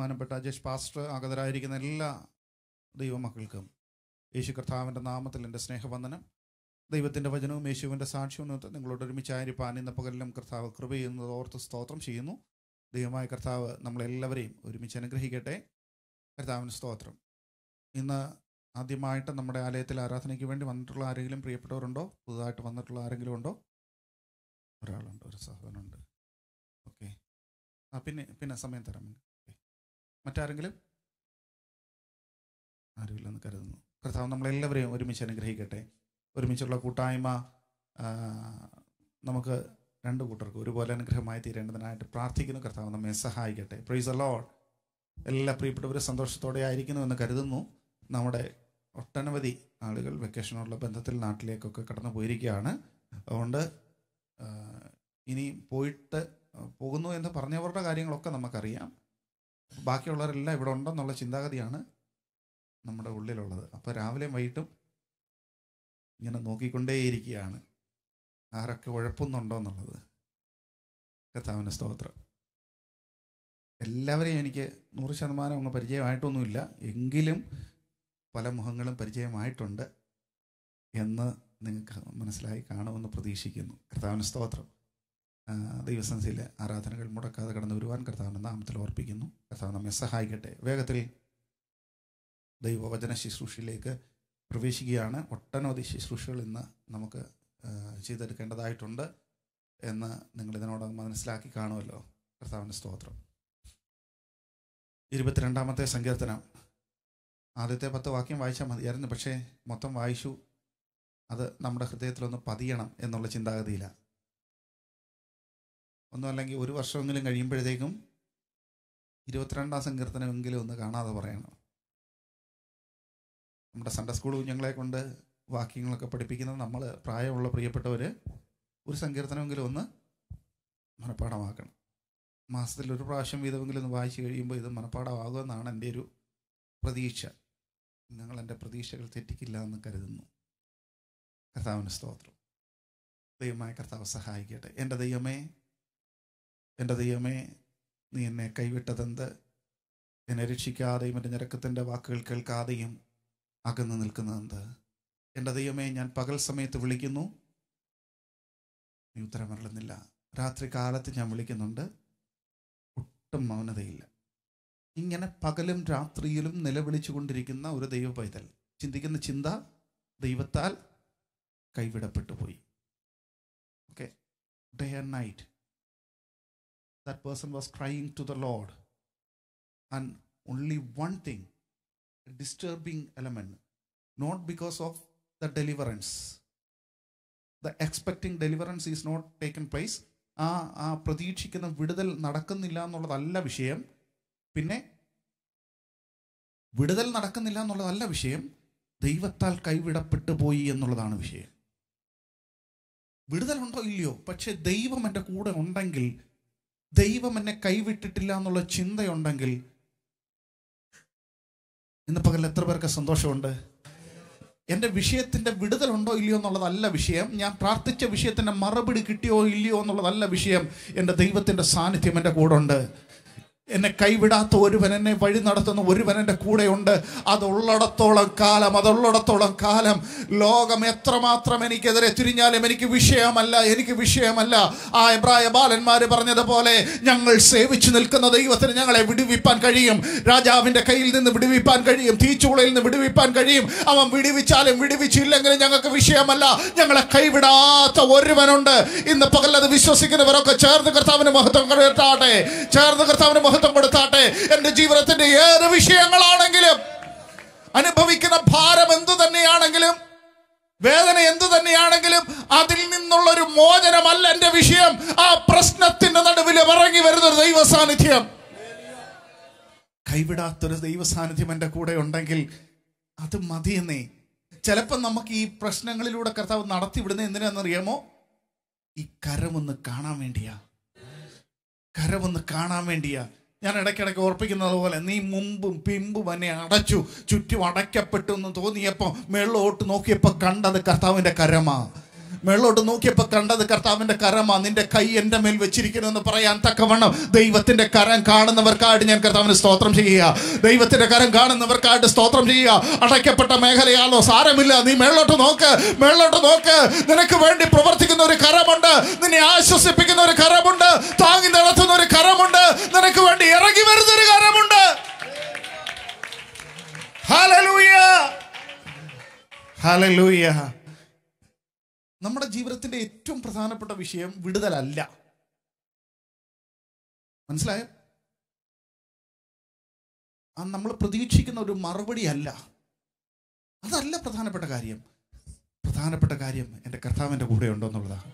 ബഹുമാനപ്പെട്ട ജഷ് പാസ്റ്റർ ആഗതരായിരിക്കുന്ന എല്ലാ ദൈവമക്കൾക്കും യേശു കർത്താവിൻ്റെ നാമത്തിൽ എൻ്റെ സ്നേഹവന്ദനം ദൈവത്തിൻ്റെ വചനവും യേശുവിൻ്റെ സാക്ഷ്യവും നിമിത്തം നിങ്ങളോട് ഒരുമിച്ചായിരിക്കാൻ ഇന്ന പകലിലും കർത്താവ് കൃപ ചെയ്യുന്നത് ഓർത്ത് സ്തോത്രം ചെയ്യുന്നു ദൈവമായ കർത്താവ് നമ്മളെല്ലാവരെയും ഒരുമിച്ച് അനുഗ്രഹിക്കട്ടെ കർത്താവിന് സ്തോത്രം ഇന്ന് ആദ്യമായിട്ട് നമ്മുടെ ആലയത്തിൽ ആരാധനയ്ക്ക് വേണ്ടി വന്നിട്ടുള്ള ആരെങ്കിലും പ്രിയപ്പെട്ടവരുണ്ടോ പുതുതായിട്ട് വന്നിട്ടുള്ള ആരെങ്കിലും ഉണ്ടോ ഒരാളുണ്ട് ഒരു സഹോദരനുണ്ട് ഓക്കെ ആ പിന്നെ പിന്നെ സമയം തരാം ഓക്കേ. മറ്റാരെങ്കിലും ആരുമില്ലെന്ന് കരുതുന്നു കർത്താവ് നമ്മളെല്ലാവരെയും ഒരുമിച്ച് അനുഗ്രഹിക്കട്ടെ ഒരുമിച്ചുള്ള കൂട്ടായ്മ ആ, നമുക്ക് രണ്ട് കൂട്ടർക്ക് ഒരുപോലെ അനുഗ്രഹമായി തീരേണ്ടതിനായിട്ട് പ്രാർത്ഥിക്കുന്നു കർത്താവ് നമ്മെ സഹായിക്കട്ടെ പ്രൈസ് അലോഡ് എല്ലാ പ്രിയപ്പെട്ടവരും സന്തോഷത്തോടെ ആയിരിക്കുന്നു എന്ന് കരുതുന്നു നമ്മുടെ ഒട്ടനവധി ആളുകൾ വെക്കേഷനുള്ള ബന്ധത്തിൽ നാട്ടിലേക്കൊക്കെ കടന്നു പോയിരിക്കുകയാണ് അതുകൊണ്ട് ആ, ഇനി പോയിട്ട് പോകുന്നു എന്ന് പറഞ്ഞവരുടെ കാര്യങ്ങളൊക്കെ നമുക്കറിയാം ബാക്കിയുള്ളവരെല്ലാം ഇവിടെ ഉണ്ടെന്നുള്ള ചിന്താഗതിയാണ് നമ്മുടെ ഉള്ളിലുള്ളത് അപ്പോൾ രാവിലെയും വൈകിട്ടും ഇങ്ങനെ നോക്കിക്കൊണ്ടേയിരിക്കുകയാണ് ആരൊക്കെ ഉഴപ്പുന്നുണ്ടോ എന്നുള്ളത് കർത്താവിൻ്റെ സ്തോത്രം എല്ലാവരെയും എനിക്ക് നൂറ് ശതമാനം അങ്ങ് പരിചയമായിട്ടൊന്നുമില്ല എങ്കിലും പല മുഖങ്ങളും പരിചയമായിട്ടുണ്ട് എന്ന് നിങ്ങൾക്ക് മനസ്സിലായി കാണുമെന്ന് പ്രതീക്ഷിക്കുന്നു കർത്താവിന് സ്തോത്രം ആ, ദൈവസംസ്ഥയിലെ ആരാധനകൾ മുടക്കാതെ കടന്നു വരുവാൻ കർത്താവിൻ്റെ നാമത്തിൽ ഓർപ്പിക്കുന്നു കർത്താവ് നമ്മെ സഹായിക്കട്ടെ വേഗത്തിൽ ദൈവവചന ശുശ്രൂഷയിലേക്ക് പ്രവേശിക്കുകയാണ് ഒട്ടനവധി ശുശ്രൂഷകൾ ഇന്ന് നമുക്ക് ആ, ചെയ്തെടുക്കേണ്ടതായിട്ടുണ്ട് എന്ന് നിങ്ങൾ ഇതിനോടകം മനസ്സിലാക്കി കാണുമല്ലോ കർത്താവിൻ്റെ സ്തോത്രം ഇരുപത്തിരണ്ടാമത്തെ സങ്കീർത്തനം ആദ്യത്തെ പത്ത് വാക്യം വായിച്ചാൽ മതിയായിരുന്നു പക്ഷേ മൊത്തം വായിച്ചു അത് നമ്മുടെ ഹൃദയത്തിലൊന്ന് പതിയണം എന്നുള്ള ചിന്താഗതിയിലാണ് ഒന്നും അല്ലെങ്കിൽ ഒരു വർഷമെങ്കിലും കഴിയുമ്പോഴത്തേക്കും ഇരുപത്തിരണ്ടാം സങ്കീർത്തനമെങ്കിലും ഒന്ന് കാണാതെ പറയണം നമ്മുടെ സൺഡേ സ്കൂൾ കുഞ്ഞുങ്ങളെ കൊണ്ട് വാക്യങ്ങളൊക്കെ പഠിപ്പിക്കുന്നത് നമ്മൾ പ്രായമുള്ള പ്രിയപ്പെട്ടവർ ഒരു സങ്കീർത്തനമെങ്കിലും ഒന്ന് മനഃപ്പാടമാക്കണം മാസത്തിൽ ഒരു പ്രാവശ്യം വീതമെങ്കിലും ഒന്ന് വായിച്ചു കഴിയുമ്പോൾ ഇത് മനഃപ്പാടമാകുമെന്നാണ് എൻ്റെ ഒരു പ്രതീക്ഷ നിങ്ങൾ എൻ്റെ പ്രതീക്ഷകൾ തെറ്റിക്കില്ല എന്ന് കരുതുന്നു കർത്താവിന് സ്തോത്രം ദൈവമായ കർത്താവ് സഹായിക്കട്ടെ എൻ്റെ ദൈവമേ എൻ്റെ ദൈവമേ നീ എന്നെ കൈവിട്ടതെന്ത് എന്നെ രക്ഷിക്കാതെയും എൻ്റെ ഞരക്കത്തിൻ്റെ വാക്കുകൾ കേൾക്കാതെയും അകന്നു നിൽക്കുന്നതെന്ത് എൻ്റെ ദൈവമേ ഞാൻ പകൽ സമയത്ത് വിളിക്കുന്നു നീ ഉത്തരമരളുന്നില്ല രാത്രി കാലത്ത് ഞാൻ വിളിക്കുന്നുണ്ട് ഒട്ടും മൗനതയില്ല ഇങ്ങനെ പകലും രാത്രിയിലും നിലവിളിച്ചു കൊണ്ടിരിക്കുന്ന ഒരു ദൈവ പൈതൽ ചിന്തിക്കുന്ന ചിന്ത ദൈവത്താൽ കൈവിടപ്പെട്ടു പോയി okay day and night that person was crying to the Lord. And only one thing, a disturbing element, not because of the deliverance. The expecting deliverance is not taken place. ആ ആ പ്രതീക്ഷിക്കുന്ന വിടുതൽ നടക്കുന്നില്ല എന്നുള്ളതല്ല വിഷയം പിന്നെ വിടുതൽ നടക്കുന്നില്ല എന്നുള്ളതല്ല വിഷയം ദൈവത്താൽ കൈവിടപ്പെട്ടു പോയി എന്നുള്ളതാണ് വിഷയം വിടുതൽ ഉണ്ടോ ഇല്ലയോ പക്ഷെ ദൈവം എൻ്റെ കൂടെ ഉണ്ടെങ്കിൽ ദൈവം എന്നെ കൈവിട്ടിട്ടില്ല എന്നുള്ള ചിന്തയുണ്ടെങ്കിൽ ഇന്ന് പകൽ എത്ര പേർക്ക് സന്തോഷമുണ്ട് എൻ്റെ വിഷയത്തിൻ്റെ വിടുതലുണ്ടോ ഇല്ലയോ എന്നുള്ളതല്ല വിഷയം ഞാൻ പ്രാർത്ഥിച്ച വിഷയത്തിൻ്റെ മറുപടി കിട്ടിയോ ഇല്ലയോ എന്നുള്ളതല്ല വിഷയം എൻ്റെ ദൈവത്തിൻ്റെ സാന്നിധ്യം എൻ്റെ കൂടെ ഉണ്ട് എന്നെ കൈവിടാത്ത ഒരുവൻ എന്നെ വഴി നടത്തുന്ന ഒരുവൻ എൻ്റെ കൂടെയുണ്ട് അതുള്ളിടത്തോളം കാലം അതുള്ളിടത്തോളം കാലം ലോകം എത്രമാത്രം എനിക്കെതിരെ തിരിഞ്ഞാലും എനിക്ക് വിഷയമല്ല എനിക്ക് വിഷയമല്ല ആ എബ്രായ ബാലന്മാർ പറഞ്ഞതുപോലെ ഞങ്ങൾ സേവിച്ചു നിൽക്കുന്ന ദൈവത്തിന് ഞങ്ങളെ വിടുവിപ്പാൻ കഴിയും രാജാവിൻ്റെ കയ്യിൽ നിന്ന് വിടുവിപ്പാൻ കഴിയും തീച്ചൂളയിൽ നിന്ന് വിടുവിപ്പാൻ കഴിയും അവൻ വിടുവിച്ചാലും വിടുവിച്ചില്ലെങ്കിലും ഞങ്ങൾക്ക് വിഷയമല്ല ഞങ്ങളെ കൈവിടാത്ത ഒരുവനുണ്ട് ഇന്ന് പകൽ അത് വിശ്വസിക്കുന്നവരൊക്കെ ചേർന്ന് കർത്താവിന് മഹത്വം കൊടുത്താട്ടെ ചേർന്ന് കർത്താവിന് മഹത്വം കൊടുത്താട്ടെ എൻ്റെ ജീവിതത്തിന്റെ ഏത് വിഷയങ്ങളാണെങ്കിലും അനുഭവിക്കുന്ന ഭാരം എന്തു തന്നെയാണെങ്കിലും വേദന എന്തു തന്നെയാണെങ്കിലും അതിൽ നിന്നുള്ള ഒരു മോചനമല്ല എൻ്റെ വിഷയം ആ പ്രശ്നത്തിന്റെ നടുവിൽ ഇറങ്ങി വരുന്ന ഒരു ദൈവ സാന്നിധ്യം കൈവിടാത്തൊരു ദൈവ സാന്നിധ്യം എൻ്റെ കൂടെ ഉണ്ടെങ്കിൽ അത് മതിയെന്നേ ചിലപ്പോൾ നമുക്ക് ഈ പ്രശ്നങ്ങളിലൂടെ കർത്താവ് നടത്തിവിടുന്നത് എന്തിനാണെന്നറിയാമോ ഈ കരമൊന്ന് കാണാൻ വേണ്ടിയാ കരമൊന്ന് കാണാൻ വേണ്ടിയാ ഞാൻ ഇടയ്ക്കിടയ്ക്ക് ഓർപ്പിക്കുന്നത് പോലെ നീ മുമ്പും പിമ്പും എന്നെ അടച്ചു ചുറ്റും അടയ്ക്കപ്പെട്ടു എന്ന് തോന്നിയപ്പോൾ മേളിലോട്ട് നോക്കിയപ്പോൾ കണ്ടത് കർത്താവിൻ്റെ കരമാ മേളോട്ട് നോക്കിയപ്പോൾ കണ്ടത് കർത്താവിന്റെ കരമാ നിന്റെ കൈ എൻ്റെ മേൽ വെച്ചിരിക്കുന്നു എന്ന് പറയാൻ തക്കവണ്ണം ദൈവത്തിന്റെ കരം കാണുന്നവർക്കായിട്ട് ഞാൻ കർത്താവിന് സ്തോത്രം ചെയ്യുക ദൈവത്തിന്റെ കരം കാണുന്നവർക്കായിട്ട് സ്തോത്രം ചെയ്യുക അടയ്ക്കപ്പെട്ട മേഖലയാണോ സാരമില്ല നീ മേളോട്ട് നോക്ക് മേളോട്ട് നോക്ക് നിനക്ക് വേണ്ടി പ്രവർത്തിക്കുന്ന ഒരു കരമുണ്ട് നിന്നെ ആശ്വസിപ്പിക്കുന്ന ഒരു കരമുണ്ട് താങ്ങി നടത്തുന്ന ഒരു കരമുണ്ട് നിനക്ക് വേണ്ടി ഇറങ്ങി വരുന്ന ഒരു കരമുണ്ട് ഹല്ലേലൂയ ഹല്ലേലൂയ നമ്മുടെ ജീവിതത്തിന്റെ ഏറ്റവും പ്രധാനപ്പെട്ട വിഷയം വിടുതലല്ല മനസ്സിലായോ ആ നമ്മൾ പ്രതീക്ഷിക്കുന്ന ഒരു മറുപടി അല്ല അതല്ല പ്രധാനപ്പെട്ട കാര്യം പ്രധാനപ്പെട്ട കാര്യം എൻ്റെ കർത്താവിൻ്റെ കൂടെ ഉണ്ടോ എന്നുള്ളതാണ്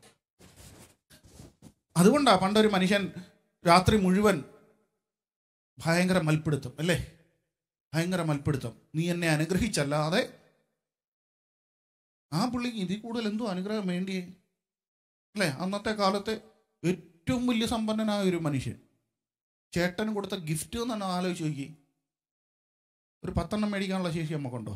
അതുകൊണ്ടാ പണ്ടൊരു മനുഷ്യൻ രാത്രി മുഴുവൻ ഭയങ്കര മൽപ്പിടുത്തം അല്ലേ ഭയങ്കര മൽപ്പിടുത്തം നീ എന്നെ അനുഗ്രഹിച്ചല്ലാതെ ആ പുള്ളിക്ക് ഇതിൽ കൂടുതൽ എന്തോ അനുഗ്രഹം വേണ്ടിയേ അല്ലേ അന്നത്തെ കാലത്തെ ഏറ്റവും വലിയ സമ്പന്നനായ ഒരു മനുഷ്യൻ ചേട്ടന് കൊടുത്ത ഗിഫ്റ്റ് എന്നാണ് ആലോചിച്ച് നോക്കി ഒരു പത്തെണ്ണം മേടിക്കാനുള്ള ശേഷി നമുക്കുണ്ടോ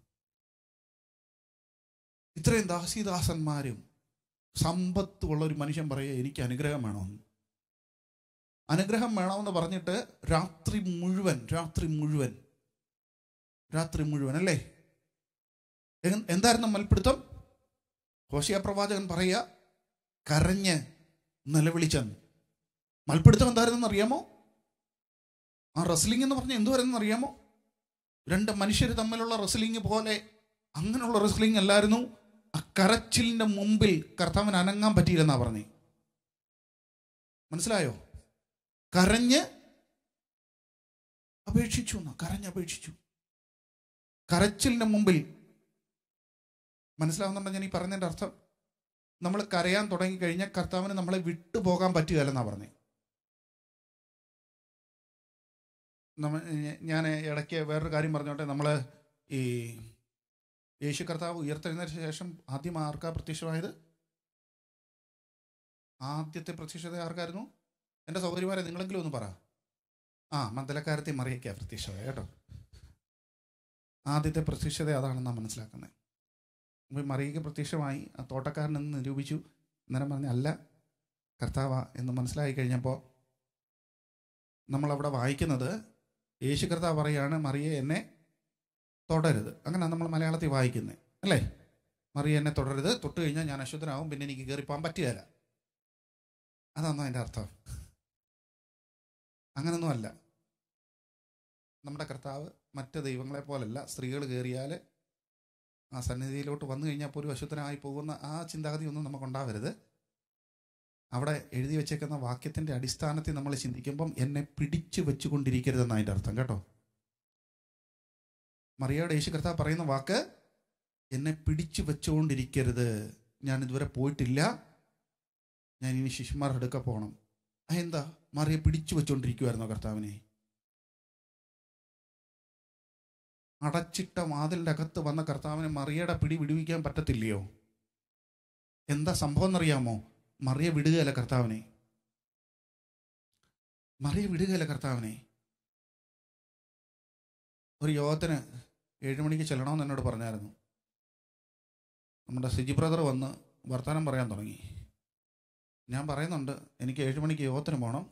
ഇത്രയും ദാസിദാസന്മാരും സമ്പത്ത് ഉള്ള ഒരു മനുഷ്യൻ പറയുക എനിക്ക് അനുഗ്രഹം വേണമെന്ന് അനുഗ്രഹം വേണമെന്ന് പറഞ്ഞിട്ട് രാത്രി മുഴുവൻ രാത്രി മുഴുവൻ രാത്രി മുഴുവൻ അല്ലേ എ- എന്തായിരുന്നു മൽപ്പിടുത്തം ഹോഷിയ പ്രവാചകൻ പറയുക കരഞ്ഞ് നിലവിളിച്ചെന്ന് മൽപ്പിടുത്തം എന്തായിരുന്നെന്ന് അറിയാമോ ആ റെസ്ലിംഗ് എന്ന് പറഞ്ഞാൽ എന്തുവരെന്ന് അറിയാമോ രണ്ട് മനുഷ്യർ തമ്മിലുള്ള റെസ്ലിംഗ് പോലെ അങ്ങനെയുള്ള റെസ്ലിംഗ് അല്ലായിരുന്നു ആ കരച്ചിലിന്റെ മുമ്പിൽ കർത്താവിന് അനങ്ങാൻ പറ്റിയില്ലെന്നാ പറഞ്ഞേ മനസ്സിലായോ കരഞ്ഞ് അപേക്ഷിച്ചു എന്നാ കരഞ്ഞ് അപേക്ഷിച്ചു കരച്ചിലിന്റെ മുമ്പിൽ മനസ്സിലാവുന്നുണ്ടോ ഞാൻ ഈ പറഞ്ഞതിന്റെ അർത്ഥം നമ്മൾ കരയാൻ തുടങ്ങി കഴിഞ്ഞാൽ കർത്താവിന് നമ്മളെ വിട്ടുപോകാൻ പറ്റുകയല്ലെന്നാ പറഞ്ഞേ നമ്മ ഞാൻ ഇടയ്ക്ക് വേറൊരു കാര്യം പറഞ്ഞോട്ടെ നമ്മൾ ഈ യേശു കർത്താവ് ഉയർത്തെഴുന്നതിന് ശേഷം ആദ്യം ആർക്കാ പ്രത്യക്ഷമായത് ആദ്യത്തെ പ്രത്യക്ഷത ആർക്കായിരുന്നു എൻ്റെ സൗകര്യമാരെ നിങ്ങളെങ്കിലും ഒന്ന് പറ ആ മന്ദലക്കാരത്തെ മറിയൊക്കെയാണ് പ്രത്യക്ഷത കേട്ടോ ആദ്യത്തെ പ്രത്യക്ഷത അതാണെന്നാണ് മനസ്സിലാക്കുന്നത് അപ്പോൾ മറിയയ്ക്ക് പ്രത്യക്ഷമായി ആ തോട്ടക്കാരൻ എന്ന് നിരൂപിച്ചു അന്നേരം പറഞ്ഞ അല്ല കർത്താവ എന്ന് മനസ്സിലായി കഴിഞ്ഞപ്പോൾ നമ്മളവിടെ വായിക്കുന്നത് യേശു കർത്താവ് പറയാണ് മറിയെ എന്നെ തൊടരുത് അങ്ങനെ നമ്മൾ മലയാളത്തിൽ വായിക്കുന്നത് അല്ലേ മറിയ എന്നെ തുടരുത് തൊട്ട് കഴിഞ്ഞാൽ ഞാൻ അശുദ്ധനാവും പിന്നെ എനിക്ക് കയറിപ്പോകാൻ പറ്റുകയില്ല അതാണോ അതിൻ്റെ അർത്ഥം അങ്ങനൊന്നുമല്ല നമ്മുടെ കർത്താവ് മറ്റ് ദൈവങ്ങളെ പോലല്ല സ്ത്രീകൾ കയറിയാൽ ആ സന്നിധിയിലോട്ട് വന്നു കഴിഞ്ഞാൽ പോലും അശുദ്ധനായി പോകുന്ന ആ ചിന്താഗതി ഒന്നും നമുക്കുണ്ടാവരുത് അവിടെ എഴുതി വെച്ചേക്കുന്ന വാക്യത്തിൻ്റെ അടിസ്ഥാനത്തിൽ നമ്മൾ ചിന്തിക്കുമ്പം എന്നെ പിടിച്ചു വെച്ചുകൊണ്ടിരിക്കരുതെന്ന് അതിൻ്റെ അർത്ഥം കേട്ടോ മറിയയുടെ യേശു കർത്താവ് പറയുന്ന വാക്ക് എന്നെ പിടിച്ചു വെച്ചുകൊണ്ടിരിക്കരുത് ഞാൻ ഇതുവരെ പോയിട്ടില്ല ഞാൻ ഇനി ശിശുമാരുടെ അടുക്ക പോകണം അതെന്താ മറിയെ പിടിച്ചു വെച്ചുകൊണ്ടിരിക്കുമായിരുന്നോ കർത്താവിനെ അടച്ചിട്ട വാതിലിൻ്റെ അകത്ത് വന്ന കർത്താവിനെ മറിയയുടെ പിടി വിടുവിക്കാൻ പറ്റത്തില്ലയോ എന്താ സംഭവം എന്നറിയാമോ മറിയ വിടുകയല്ല കർത്താവിനെ മറിയ വിടുകയല്ല കർത്താവിനെ ഒരു യോഗത്തിന് ഏഴ് മണിക്ക് ചെല്ലണമെന്ന് എന്നോട് പറഞ്ഞായിരുന്നു നമ്മുടെ സിജി ബ്രദർ വന്ന് വർത്തമാനം പറയാൻ തുടങ്ങി ഞാൻ പറയുന്നുണ്ട് എനിക്ക് ഏഴ് മണിക്ക് യോഗത്തിന് പോകണം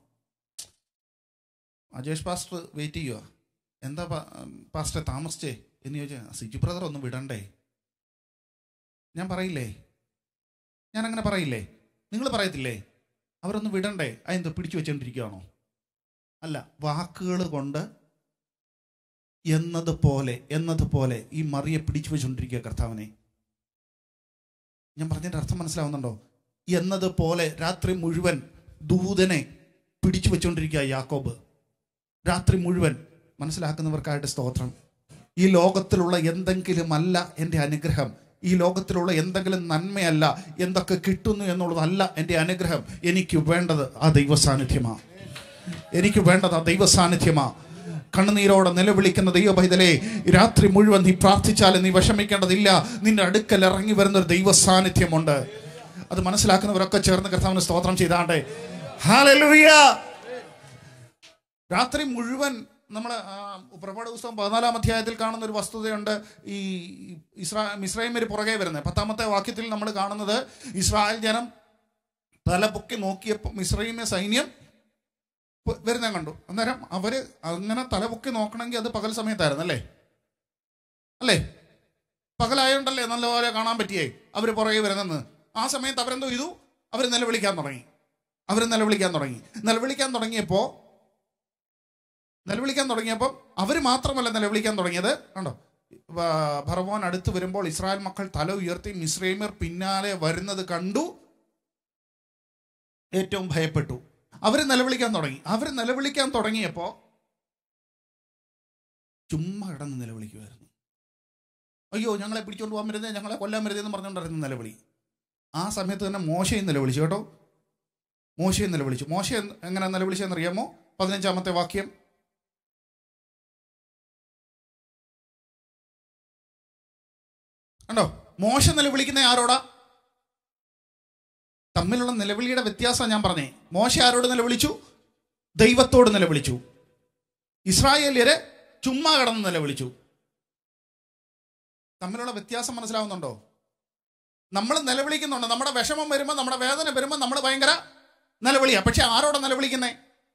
അജേഷ് പാസ്റ്റർ വെയിറ്റ് ചെയ്യുക എന്താ പാ- പാസ്റ്റർ താമസിച്ചേ എന്ന് ചോദിച്ചാൽ സിജി ബ്രദർ ഒന്ന് വിടണ്ടേ ഞാൻ പറയില്ലേ ഞാൻ അങ്ങനെ പറയില്ലേ നിങ്ങൾ പറയത്തില്ലേ അവരൊന്ന് വിടണ്ടേ അതെന്താ പിടിച്ചു വെച്ചോണ്ടിരിക്കുകയാണോ അല്ല വാക്കുകൾ കൊണ്ട് എന്നതുപോലെ എന്നതുപോലെ ഈ മറിയെ പിടിച്ചു വെച്ചുകൊണ്ടിരിക്കുക കർത്താവിനെ ഞാൻ പറഞ്ഞതിന്റെ അർത്ഥം മനസ്സിലാവുന്നുണ്ടോ എന്നതുപോലെ രാത്രി മുഴുവൻ ദൂതനെ പിടിച്ചു വെച്ചുകൊണ്ടിരിക്കുക യാക്കോബ് രാത്രി മുഴുവൻ മനസ്സിലാക്കുന്നവർക്കായിട്ട് സ്തോത്രം ഈ ലോകത്തിലുള്ള എന്തെങ്കിലും അല്ല എൻ്റെ അനുഗ്രഹം ഈ ലോകത്തിലുള്ള എന്തെങ്കിലും നന്മയല്ല എന്തൊക്കെ കിട്ടുന്നു എന്നുള്ളതല്ല എൻ്റെ അനുഗ്രഹം എനിക്ക് വേണ്ടത് ആ ദൈവ സാന്നിധ്യമാ എനിക്ക് വേണ്ടത് ആ ദൈവ സാന്നിധ്യമാ കണ്ണുനീരോടെ നിലവിളിക്കുന്ന ദൈവ പൈതലേ രാത്രി മുഴുവൻ നീ പ്രാർത്ഥിച്ചാലും നീ വിഷമിക്കേണ്ടതില്ല നിന്റെ അടുക്കൽ ഇറങ്ങി വരുന്ന ഒരു ദൈവ സാന്നിധ്യമുണ്ട് അത് മനസ്സിലാക്കുന്നവരൊക്കെ ചേർന്ന് കർത്താവിന് സ്തോത്രം ചെയ്താണ്ടേ ഹാലലുയ രാത്രി മുഴുവൻ നമ്മൾ പുറപ്പാട് പുസ്തകം പതിനാലാം അധ്യായത്തിൽ കാണുന്ന ഒരു വസ്തുതയുണ്ട് ഈ ഇസ്രാ മിസ്രൈമര് പുറകെ വരുന്നത് പത്താമത്തെ വാക്യത്തിൽ നമ്മൾ കാണുന്നത് ഇസ്രായേൽ ജനം തല പൊക്കി നോക്കിയപ്പോൾ മിസ്രൈമ സൈന്യം പ- വരുന്ന കണ്ടു അന്നേരം അവര് അങ്ങനെ തല പൊക്കി നോക്കണമെങ്കിൽ അത് പകൽ സമയത്തായിരുന്നു അല്ലേ അല്ലേ പകലായോണ്ടല്ലേ നല്ലപോലെ കാണാൻ പറ്റിയേ അവർ പുറകെ വരുന്നെന്ന് ആ സമയത്ത് അവരെന്തോ ചെയ്തു അവർ നിലവിളിക്കാൻ തുടങ്ങി അവർ നിലവിളിക്കാൻ തുടങ്ങി നിലവിളിക്കാൻ തുടങ്ങിയപ്പോൾ നിലവിളിക്കാൻ തുടങ്ങിയപ്പോൾ അവർ മാത്രമല്ല നിലവിളിക്കാൻ തുടങ്ങിയത് കണ്ടോ വ- ഫറവോൻ അടുത്ത് വരുമ്പോൾ ഇസ്രായേൽ മക്കൾ തല ഉയർത്തി മിസ്രൈമർ പിന്നാലെ വരുന്നത് കണ്ടു ഏറ്റവും ഭയപ്പെട്ടു അവർ നിലവിളിക്കാൻ തുടങ്ങി അവർ നിലവിളിക്കാൻ തുടങ്ങിയപ്പോൾ ചുമ്മാ കിടന്ന് നിലവിളിക്കുമായിരുന്നു അയ്യോ ഞങ്ങളെ പിടിച്ചോണ്ട് പോകാൻ വരുന്നേ ഞങ്ങളെ കൊല്ലാൻ വരുന്നതെന്ന് പറഞ്ഞുകൊണ്ടായിരുന്നു നിലവിളി ആ സമയത്ത് തന്നെ മോശയും നിലവിളിച്ചു കേട്ടോ മോശയും നിലവിളിച്ചു മോശ എന്ന് എങ്ങനെ നിലവിളിച്ചെന്നറിയാമോ പതിനഞ്ചാമത്തെ വാക്യം കണ്ടോ മോശ നിലവിളിക്കുന്ന ആരോടാ തമ്മിലുള്ള നിലവിളിയുടെ വ്യത്യാസം ഞാൻ പറഞ്ഞേ മോശ ആരോട് നിലവിളിച്ചു ദൈവത്തോട് നിലവിളിച്ചു ഇസ്രായേലിയരെ ചുമ്മാ കടന്ന് നിലവിളിച്ചു തമ്മിലുള്ള വ്യത്യാസം മനസ്സിലാവുന്നുണ്ടോ നമ്മൾ നിലവിളിക്കുന്നുണ്ട് നമ്മുടെ വിഷമം വരുമ്പോൾ നമ്മുടെ വേദന വരുമ്പോൾ നമ്മൾ ഭയങ്കര നിലവിളിയാ പക്ഷെ ആരോടാ നിലവിളിക്കുന്നേ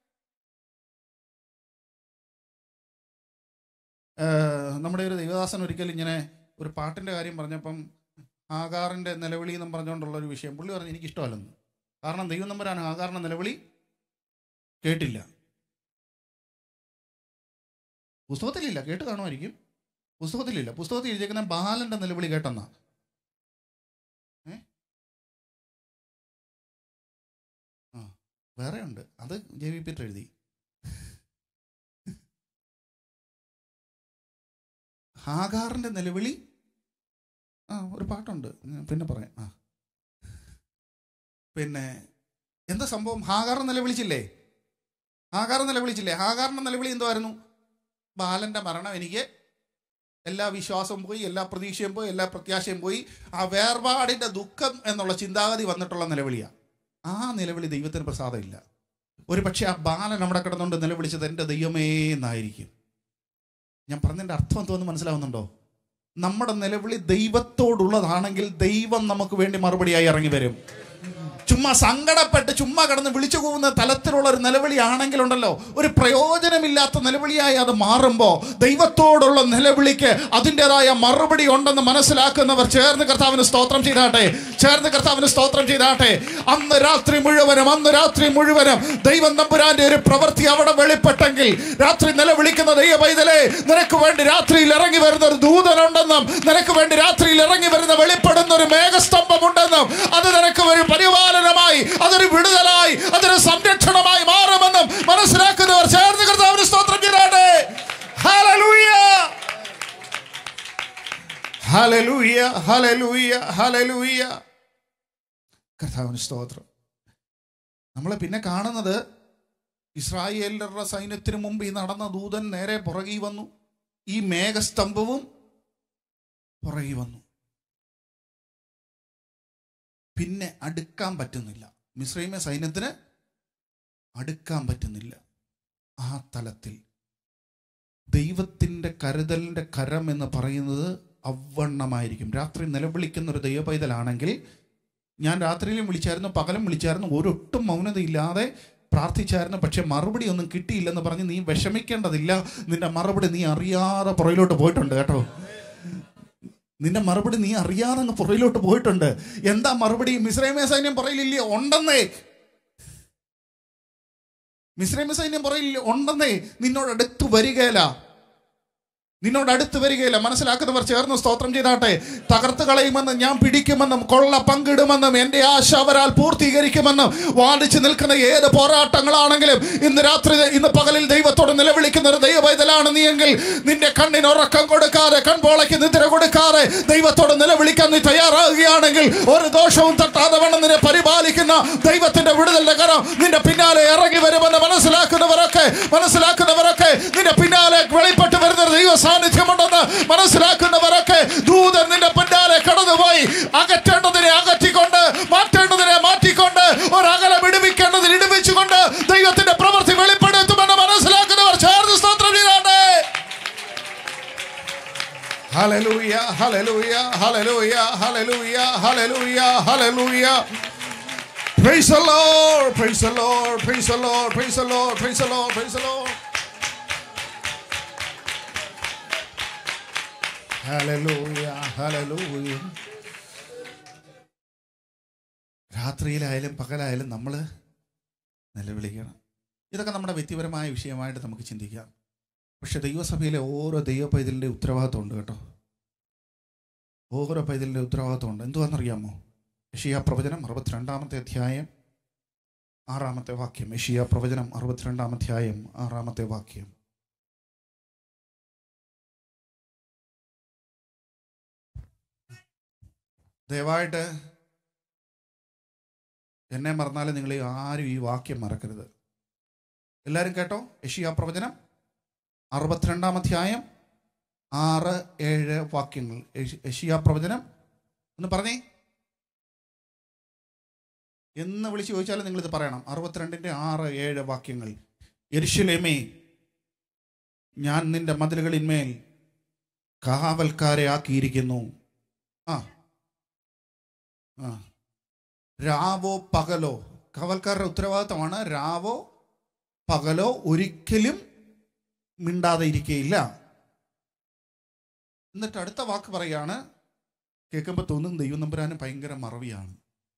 ഏഹ് നമ്മുടെ ഒരു ദൈവദാസൻ ഒരിക്കൽ ഇങ്ങനെ ഒരു പാട്ടിന്റെ കാര്യം പറഞ്ഞപ്പം ആകാറിന്റെ നിലവിളി എന്നും പറഞ്ഞുകൊണ്ടുള്ള ഒരു വിഷയം പുള്ളി പറഞ്ഞു എനിക്ക് ഇഷ്ടമല്ലെന്ന് കാരണം ദൈവം നമ്പരാണ് ആകാറിന്റെ നിലവിളി കേട്ടില്ല പുസ്തകത്തിലില്ല കേട്ട് കാണുമായിരിക്കും പുസ്തകത്തിലില്ല പുസ്തകത്തിൽ എഴുതിയേക്കുന്ന ബാലന്റെ നിലവിളി കേട്ടെന്നാ ഏ ആ വേറെ ഉണ്ട് അത് ജെ വി പീറ്റർ എഴുതി ഹാഗാറിന്റെ നിലവിളി ആ ഒരു പാട്ടുണ്ട് ഞാൻ പിന്നെ പറയാം ആ പിന്നെ എന്താ സംഭവം ഹാഗാർ നിലവിളിച്ചില്ലേ ഹാഗാർ നിലവിളിച്ചില്ലേ ഹാഗാറിന്റെ നിലവിളി എന്തുമായിരുന്നു ബാലന്റെ മരണം എനിക്ക് എല്ലാ വിശ്വാസവും പോയി എല്ലാ പ്രതീക്ഷയും പോയി എല്ലാ പ്രത്യാശയും പോയി ആ വേർപാടിന്റെ ദുഃഖം എന്നുള്ള ചിന്താഗതി വന്നിട്ടുള്ള നിലവിളിയാണ് ആ നിലവിളി ദൈവത്തിന് പ്രസാദമില്ല ഒരു പക്ഷേ ആ ബാലൻ അവിടെ കിടന്നുകൊണ്ട് നിലവിളിച്ചത് എൻ്റെ ദൈവമേ എന്നായിരിക്കും ഞാൻ പറഞ്ഞതിൻ്റെ അർത്ഥം എന്തോന്ന് മനസ്സിലാവുന്നുണ്ടോ നമ്മുടെ നിലവിളി ദൈവത്തോടുള്ളതാണെങ്കിൽ ദൈവം നമുക്ക് വേണ്ടി മറുപടിയായി ഇറങ്ങി വരും ചുമ്മാ സങ്കടപ്പെട്ട് ചുമ്മാ കിടന്ന് വിളിച്ചു പോകുന്ന തലത്തിലുള്ള ഒരു നിലവിളിയാണെങ്കിലുണ്ടല്ലോ ഒരു പ്രയോജനമില്ലാത്ത നിലവിളിയായി അത് മാറുമ്പോൾ ദൈവത്തോടുള്ള നിലവിളിക്ക് അതിൻ്റെതായ മറുപടി ഉണ്ടെന്ന് മനസ്സിലാക്കുന്നവർ ചേർന്ന് കർത്താവിന് സ്തോത്രം ചെയ്താട്ടെ ചേർന്ന് കർത്താവിന് സ്തോത്രം ചെയ്താട്ടെ അന്ന് രാത്രി മുഴുവനും അന്ന് രാത്രി മുഴുവനും ദൈവം നമ്പുരാന്റെ ഒരു പ്രവൃത്തി അവിടെ വെളിപ്പെട്ടെങ്കിൽ രാത്രി നിലവിളിക്കുന്ന ദൈവ പൈതലേ നിനക്ക് വേണ്ടി രാത്രിയിൽ ഇറങ്ങി വരുന്ന ഒരു ദൂതനുണ്ടെന്നും നിനക്ക് വേണ്ടി രാത്രിയിൽ ഇറങ്ങി വരുന്ന വെളിപ്പെടുന്ന ഒരു മേഘസ്തംഭമുണ്ടെന്നും അത് നിനക്ക് ഒരു പരിപാലനമായി അതൊരു വിടുതലായി അതൊരു സംരക്ഷണമായി മാറുമെന്നും മനസ്സിലാക്കുന്നവർ ചേർന്ന് കർത്താവിന് സ്തോത്രം ചെയ്താട്ടെ ഹല്ലേലൂയ ഹല്ലേലൂയ ഹല്ലേലൂയ ഹല്ലേലൂയ കർത്താവിന് സ്തോത്രം നമ്മൾ പിന്നെ കാണുന്നത് ഇസ്രായേലരുടെ സൈന്യത്തിന് മുമ്പ് ഈ നടന്ന ദൂതൻ നേരെ പുറകി വന്നു ഈ മേഘസ്തംഭവും പുറകി വന്നു പിന്നെ അടുക്കാൻ പറ്റുന്നില്ല മിശ്രൈമ സൈന്യത്തിന് അടുക്കാൻ പറ്റുന്നില്ല ആ തലത്തിൽ ദൈവത്തിൻ്റെ കരുതലിൻ്റെ കരം എന്ന് പറയുന്നത് അവണ്ണമായിരിക്കും രാത്രി നിലവിളിക്കുന്ന ഒരു ദൈവപൈതലാണെങ്കിൽ ഞാൻ രാത്രിയിലും വിളിച്ചായിരുന്നു പകലും വിളിച്ചായിരുന്നു ഒരൊട്ടും മൗനതയില്ലാതെ പ്രാർത്ഥിച്ചായിരുന്നു പക്ഷെ മറുപടി ഒന്നും കിട്ടിയില്ലെന്ന് പറഞ്ഞ് നീ വിഷമിക്കേണ്ടതില്ല നിന്റെ മറുപടി നീ അറിയാതെ പുറയിലോട്ട് പോയിട്ടുണ്ട് കേട്ടോ നിന്റെ മറുപടി നീ അറിയാതെ അങ്ങ് പുറയിലോട്ട് പോയിട്ടുണ്ട് എന്താ മറുപടി മിശ്രൈമ സൈന്യം പുറയിലില്ലേ ഉണ്ടെന്നേ മിശ്രൈമ സൈന്യം പുറയിലില്ലേ ഉണ്ടെന്നേ നിന്നോട് അടുത്ത് വരികയില്ല നിന്നോട് അടുത്ത് വരികയില്ല മനസ്സിലാക്കുന്നവർ ചേർന്ന് സ്തോത്രം ചെയ്താട്ടെ തകർത്ത് കളയുമെന്നും ഞാൻ പിടിക്കുമെന്നും കൊള്ള പങ്കിടുമെന്നും എൻ്റെ ആശ അവരാൽ പൂർത്തീകരിക്കുമെന്നും വാദിച്ചു നിൽക്കുന്ന ഏത് പോരാട്ടങ്ങളാണെങ്കിലും ഇന്ന് രാത്രി ഇന്ന് പകലിൽ ദൈവത്തോട് നിലവിളിക്കുന്ന ഒരു ദൈവവൈതലാണ് നീ എങ്കിൽ നിന്റെ കണ്ണിന് ഉറക്കം കൊടുക്കാതെ കൺപോളയ്ക്ക് നിദ്ര കൊടുക്കാതെ ദൈവത്തോട് നിലവിളിക്കാൻ നീ തയ്യാറാകുകയാണെങ്കിൽ ഒരു ദോഷവും തട്ടാതെ വേണം നിന്നെ പരിപാലിക്കുന്ന ദൈവത്തിന്റെ വിടുതലിന്റെ കരം നിന്റെ പിന്നാലെ ഇറങ്ങി വരുമെന്ന് മനസ്സിലാക്കുന്നവരൊക്കെ മനസ്സിലാക്കുന്നവരൊക്കെ നിന്റെ പിന്നാലെ വെളിപ്പെട്ട് വരുന്ന ഒരു ദൈവ സാന്നിധ്യമുണ്ടെന്ന് മനസ്സിലാക്കുന്നവരൊക്കെ ദൂതൻ നിന്റെ പിന്നാലെ കടന്നുപോയി അകറ്റേണ്ടതിനെ അകറ്റിക്കൊണ്ട് മാറ്റേണ്ടതിനെ മാറ്റിക്കൊണ്ട് ഒരകലം ഇടിവിക്കേണ്ടതിന് ഇടിവിച്ചുകൊണ്ട് ദൈവത്തിന്റെ പ്രവൃത്തി വെളിപ്പെടുത്തുമെന്ന് മനസ്സിലാക്കുന്നവർ ചേർന്ന് സ്തോത്രം ചെയ്താട്ടെ ഹലലൂയ ഹലലൂയ ഹലലൂയ ഹലലൂയ ഹലലൂയ ഹലലൂയ Praise the Lord, praise the Lord, praise the Lord, praise the Lord, praise the Lord, praise the Lord. Hallelujah, hallelujah. രാത്രിയിലായാലും പകലായാലും നമ്മൾ നിലവിളിക്കണം ഇതൊക്കെ നമ്മുടെ വ്യക്തിപരമായ വിഷയമായിട്ട് നമുക്ക് ചിന്തിക്കാം പക്ഷെ ദൈവസഭയിലെ ഓരോ ദൈവ പൈതലിൻ്റെ ഉത്തരവാദിത്വം ഉണ്ട് കേട്ടോ ഓരോ പൈതലിൻ്റെ ഉത്തരവാദിത്വം ഉണ്ട് എന്തുവാണെന്നറിയാമോ യഷിയ പ്രവചനം അറുപത്തിരണ്ടാമത്തെ അധ്യായം ആറാമത്തെ വാക്യം യഷിയ പ്രവചനം അറുപത്തിരണ്ടാം അധ്യായം ആറാമത്തെ വാക്യം ദയവായിട്ട് എന്നെ മറന്നാലും നിങ്ങൾ ആരും ഈ വാക്യം മറക്കരുത് എല്ലാവരും കേട്ടോ യഷിയ പ്രവചനം അറുപത്തിരണ്ടാം അധ്യായം ആറ് ഏഴ് വാക്യങ്ങൾ യശ്- യഷിയ പ്രവചനം ഒന്ന് പറഞ്ഞേ എന്ന് വിളിച്ച് ചോദിച്ചാലും നിങ്ങൾ ഇത് പറയണം അറുപത്തിരണ്ടിൻ്റെ ആറ് ഏഴ് വാക്യങ്ങൾ എരിശിലേമേ ഞാൻ നിന്റെ മതിലുകളിന്മേൽ കാവൽക്കാരെ ആക്കിയിരിക്കുന്നു ആ ആ രാവോ പകലോ കാവൽക്കാരുടെ ഉത്തരവാദിത്തമാണ് രാവോ പകലോ ഒരിക്കലും മിണ്ടാതെ ഇരിക്കുകയില്ല എന്നിട്ട് അടുത്ത വാക്ക് പറയാണ് കേൾക്കുമ്പോൾ തോന്നും ദൈവം നമ്പുരാനും ഭയങ്കര മറവിയാണ്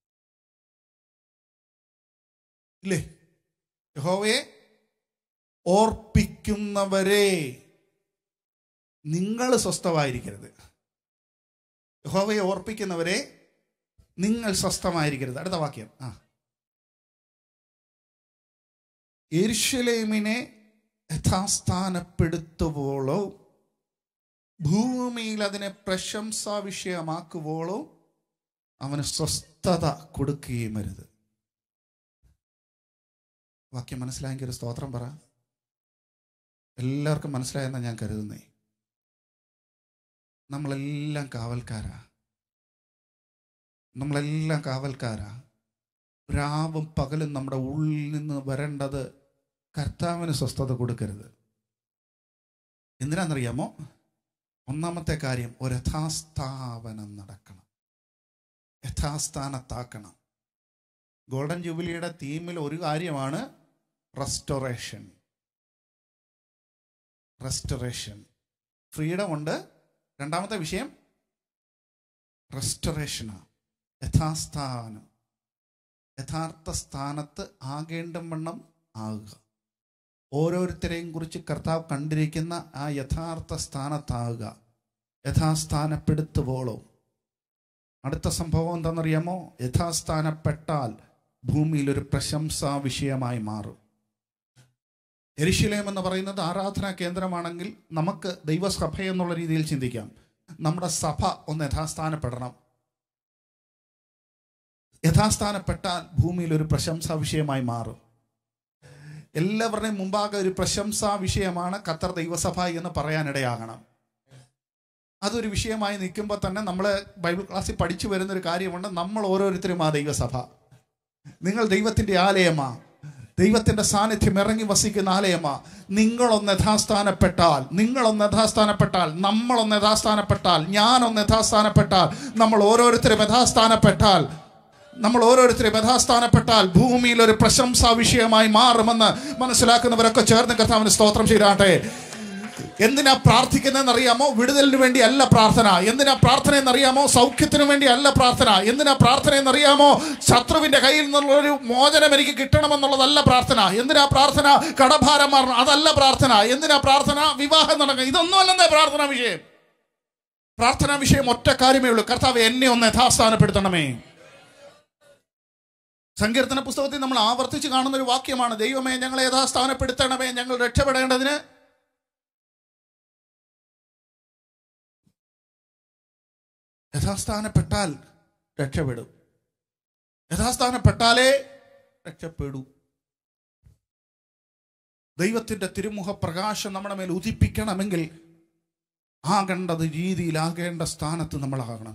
ഇല്ലേ യഹോവയെ ഓർപ്പിക്കുന്നവരെ നിങ്ങൾ സ്വസ്ഥമായിരിക്കരുത് യഹോവയെ ഓർപ്പിക്കുന്നവരെ നിങ്ങൾ സ്വസ്ഥമായിരിക്കരുത് അടുത്ത വാക്യം ആ എരുഷലേമിനെ യഥാസ്ഥാനപ്പെടുത്തുവോളോ ഭൂമിയിൽ അതിനെ പ്രശംസാ വിഷയമാക്കുവോളോ അവന് സ്വസ്ഥത കൊടുക്കുകയും അരുത് വാക്യം മനസ്സിലായെങ്കിൽ ഒരു സ്തോത്രം പറ എല്ലാവർക്കും മനസ്സിലായെന്നാണ് ഞാൻ കരുതുന്നേ നമ്മളെല്ലാം കാവൽക്കാരാ നമ്മളെല്ലാം കാവൽക്കാരാ രാവും പകലും നമ്മുടെ ഉള്ളിൽ നിന്ന് വരേണ്ടത് കർത്താവിന് സ്വസ്ഥത കൊടുക്കരുത് എന്തിനാണെന്നറിയാമോ ഒന്നാമത്തെ കാര്യം ഒരു യഥാസ്ഥാപനം നടക്കണം യഥാസ്ഥാനത്താക്കണം ഗോൾഡൻ ജൂബിലിയുടെ തീമിൽ ഒരു കാര്യമാണ് റെസ്റ്റോറേഷൻ റെസ്റ്റോറേഷൻ ഫ്രീഡം ഉണ്ട് രണ്ടാമത്തെ വിഷയം റെസ്റ്റോറേഷനാണ് യഥാസ്ഥാനം യഥാർത്ഥ സ്ഥാനത്ത് ആകേണ്ടും വണ്ണം ആകുക ഓരോരുത്തരെയും കുറിച്ച് കർത്താവ് കണ്ടിരിക്കുന്ന ആ യഥാർത്ഥ സ്ഥാനത്താകുക യഥാസ്ഥാനപ്പെടുത്തുവോളോ അടുത്ത സംഭവം എന്താണെന്നറിയാമോ യഥാസ്ഥാനപ്പെട്ടാൽ ഭൂമിയിൽ ഒരു പ്രശംസാ വിഷയമായി മാറും എരിശിലേം എന്ന് പറയുന്നത് ആരാധനാ കേന്ദ്രമാണെങ്കിൽ നമുക്ക് ദൈവസഭ എന്നുള്ള രീതിയിൽ ചിന്തിക്കാം നമ്മുടെ സഭ ഒന്ന് യഥാസ്ഥാനപ്പെടണം യഥാസ്ഥാനപ്പെട്ടാൽ ഭൂമിയിൽ ഒരു പ്രശംസാ വിഷയമായി മാറും എല്ലാവരുടെയും മുമ്പാകെ ഒരു പ്രശംസാ വിഷയമാണ് ഖത്തർ ദൈവസഭ എന്ന് പറയാനിടയാകണം അതൊരു വിഷയമായി നിൽക്കുമ്പോൾ തന്നെ നമ്മൾ ബൈബിൾ ക്ലാസ്സിൽ പഠിച്ചു വരുന്ന ഒരു കാര്യമുണ്ട് നമ്മൾ ഓരോരുത്തരും ആ ദൈവസഭ നിങ്ങൾ ദൈവത്തിൻ്റെ ആലയമാ ദൈവത്തിൻ്റെ സാന്നിധ്യം ഇറങ്ങി വസിക്കുന്ന ആലയമാ നിങ്ങളൊന്ന് യഥാസ്ഥാനപ്പെട്ടാൽ നിങ്ങളൊന്ന് യഥാസ്ഥാനപ്പെട്ടാൽ നമ്മളൊന്ന് യഥാസ്ഥാനപ്പെട്ടാൽ ഞാനൊന്ന് യഥാസ്ഥാനപ്പെട്ടാൽ നമ്മൾ ഓരോരുത്തരും യഥാസ്ഥാനപ്പെട്ടാൽ നമ്മൾ ഓരോരുത്തരും യഥാസ്ഥാനപ്പെട്ടാൽ ഭൂമിയിൽ ഒരു പ്രശംസാ വിഷയമായി മാറുമെന്ന് മനസ്സിലാക്കുന്നവരൊക്കെ ചേർന്ന് കർത്താവിന് സ്തോത്രം ചെയ്താട്ടെ എന്തിനാ പ്രാർത്ഥിക്കുന്നതെന്ന് അറിയാമോ വിടുതലിന് വേണ്ടി അല്ല പ്രാർത്ഥന എന്തിനാ പ്രാർത്ഥന എന്നറിയാമോ സൗഖ്യത്തിന് വേണ്ടി അല്ല പ്രാർത്ഥന എന്തിനാ പ്രാർത്ഥന എന്നറിയാമോ ശത്രുവിന്റെ കയ്യിൽ നിന്നുള്ളൊരു മോചനം എനിക്ക് കിട്ടണമെന്നുള്ളതല്ല പ്രാർത്ഥന എന്തിനാ പ്രാർത്ഥന കടഭാരം മാറണം അതല്ല പ്രാർത്ഥന എന്തിനാ പ്രാർത്ഥന വിവാഹം നടക്കണം ഇതൊന്നും അല്ലെന്നേ പ്രാർത്ഥന വിഷയം പ്രാർത്ഥനാ വിഷയം ഒറ്റ കാര്യമേ ഉള്ളൂ കർത്താവ് എന്നെ ഒന്ന് യഥാസ്ഥാനപ്പെടുത്തണമേ സങ്കീർത്തന പുസ്തകത്തിൽ നമ്മൾ ആവർത്തിച്ച് കാണുന്ന ഒരു വാക്യമാണ് ദൈവമേ ഞങ്ങളെ യഥാസ്ഥാനപ്പെടുത്തണമേ ഞങ്ങൾ രക്ഷപ്പെടേണ്ടതിന് യഥാസ്ഥാനപ്പെട്ടാൽ രക്ഷപ്പെടും യഥാസ്ഥാനപ്പെട്ടാലേ രക്ഷപ്പെടൂ ദൈവത്തിൻ്റെ തിരുമുഖ പ്രകാശം നമ്മുടെ മേൽ ഉദിപ്പിക്കണമെങ്കിൽ ആകേണ്ടത് രീതിയിലാകേണ്ട സ്ഥാനത്ത് നമ്മളാകണം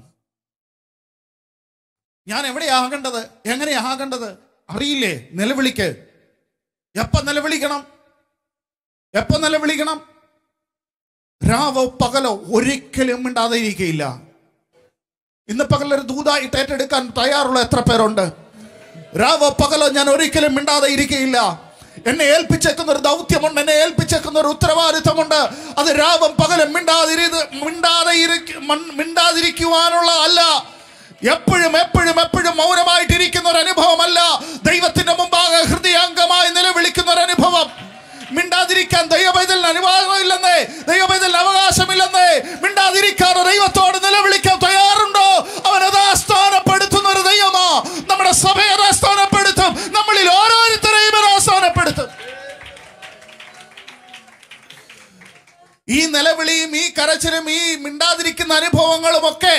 ഞാൻ എവിടെയാകേണ്ടത് എങ്ങനെയാകേണ്ടത് അറിയില്ലേ നിലവിളിക്ക് എപ്പം നിലവിളിക്കണം എപ്പം നിലവിളിക്കണം രാവോ പകലോ ഒരിക്കലും മിണ്ടാതെ ഇരിക്കയില്ല ഇന്ന് പകലൊരു ദൂതായിട്ട് ഏറ്റെടുക്കാൻ തയ്യാറുള്ള എത്ര പേരുണ്ട് രാവോ പകലോ ഞാൻ ഒരിക്കലും മിണ്ടാതെ ഇരിക്കയില്ല എന്നെ ഏൽപ്പിച്ചേക്കുന്ന ഒരു ദൗത്യമുണ്ട് എന്നെ ഏൽപ്പിച്ചേക്കുന്ന ഒരു ഉത്തരവാദിത്തമുണ്ട് അത് രാവും പകലും മിണ്ടാതിരി മിണ്ടാതെ ഇരിക്ക- മൺ- മിണ്ടാതിരിക്കുവാനുള്ള അല്ല എപ്പോഴും എപ്പോഴും എപ്പോഴും മൗനമായിട്ടിരിക്കുന്ന ഒരു അനുഭവമല്ല ദൈവത്തിന്റെ മുമ്പാകെ ഹൃദയാംഗമായി നിലവിളിക്കുന്ന ഒരു അനുഭവം മിണ്ടാതിരിക്കാൻ ദൈവപൈതലിന് അനുവാദമില്ലെന്നേ ദൈവപൈതലിന് അവകാശമില്ലെന്നേ മിണ്ടാതിരിക്കാൻ ദൈവത്തോട് നിലവിളിക്കാൻ തയ്യാറുണ്ടോ അവൻ യഥാസ്ഥാനപ്പെടുത്തുന്ന ഒരു ദൈവമാ നമ്മുടെ സഭയെ യഥാസ്ഥാനപ്പെടുത്തും നമ്മളിൽ ഓരോരുത്തരെയും യഥാസ്ഥാനപ്പെടുത്തും ഈ നിലവിളിയും ഈ കരച്ചിലും ഈ മിണ്ടാതിരിക്കുന്ന അനുഭവങ്ങളും ഒക്കെ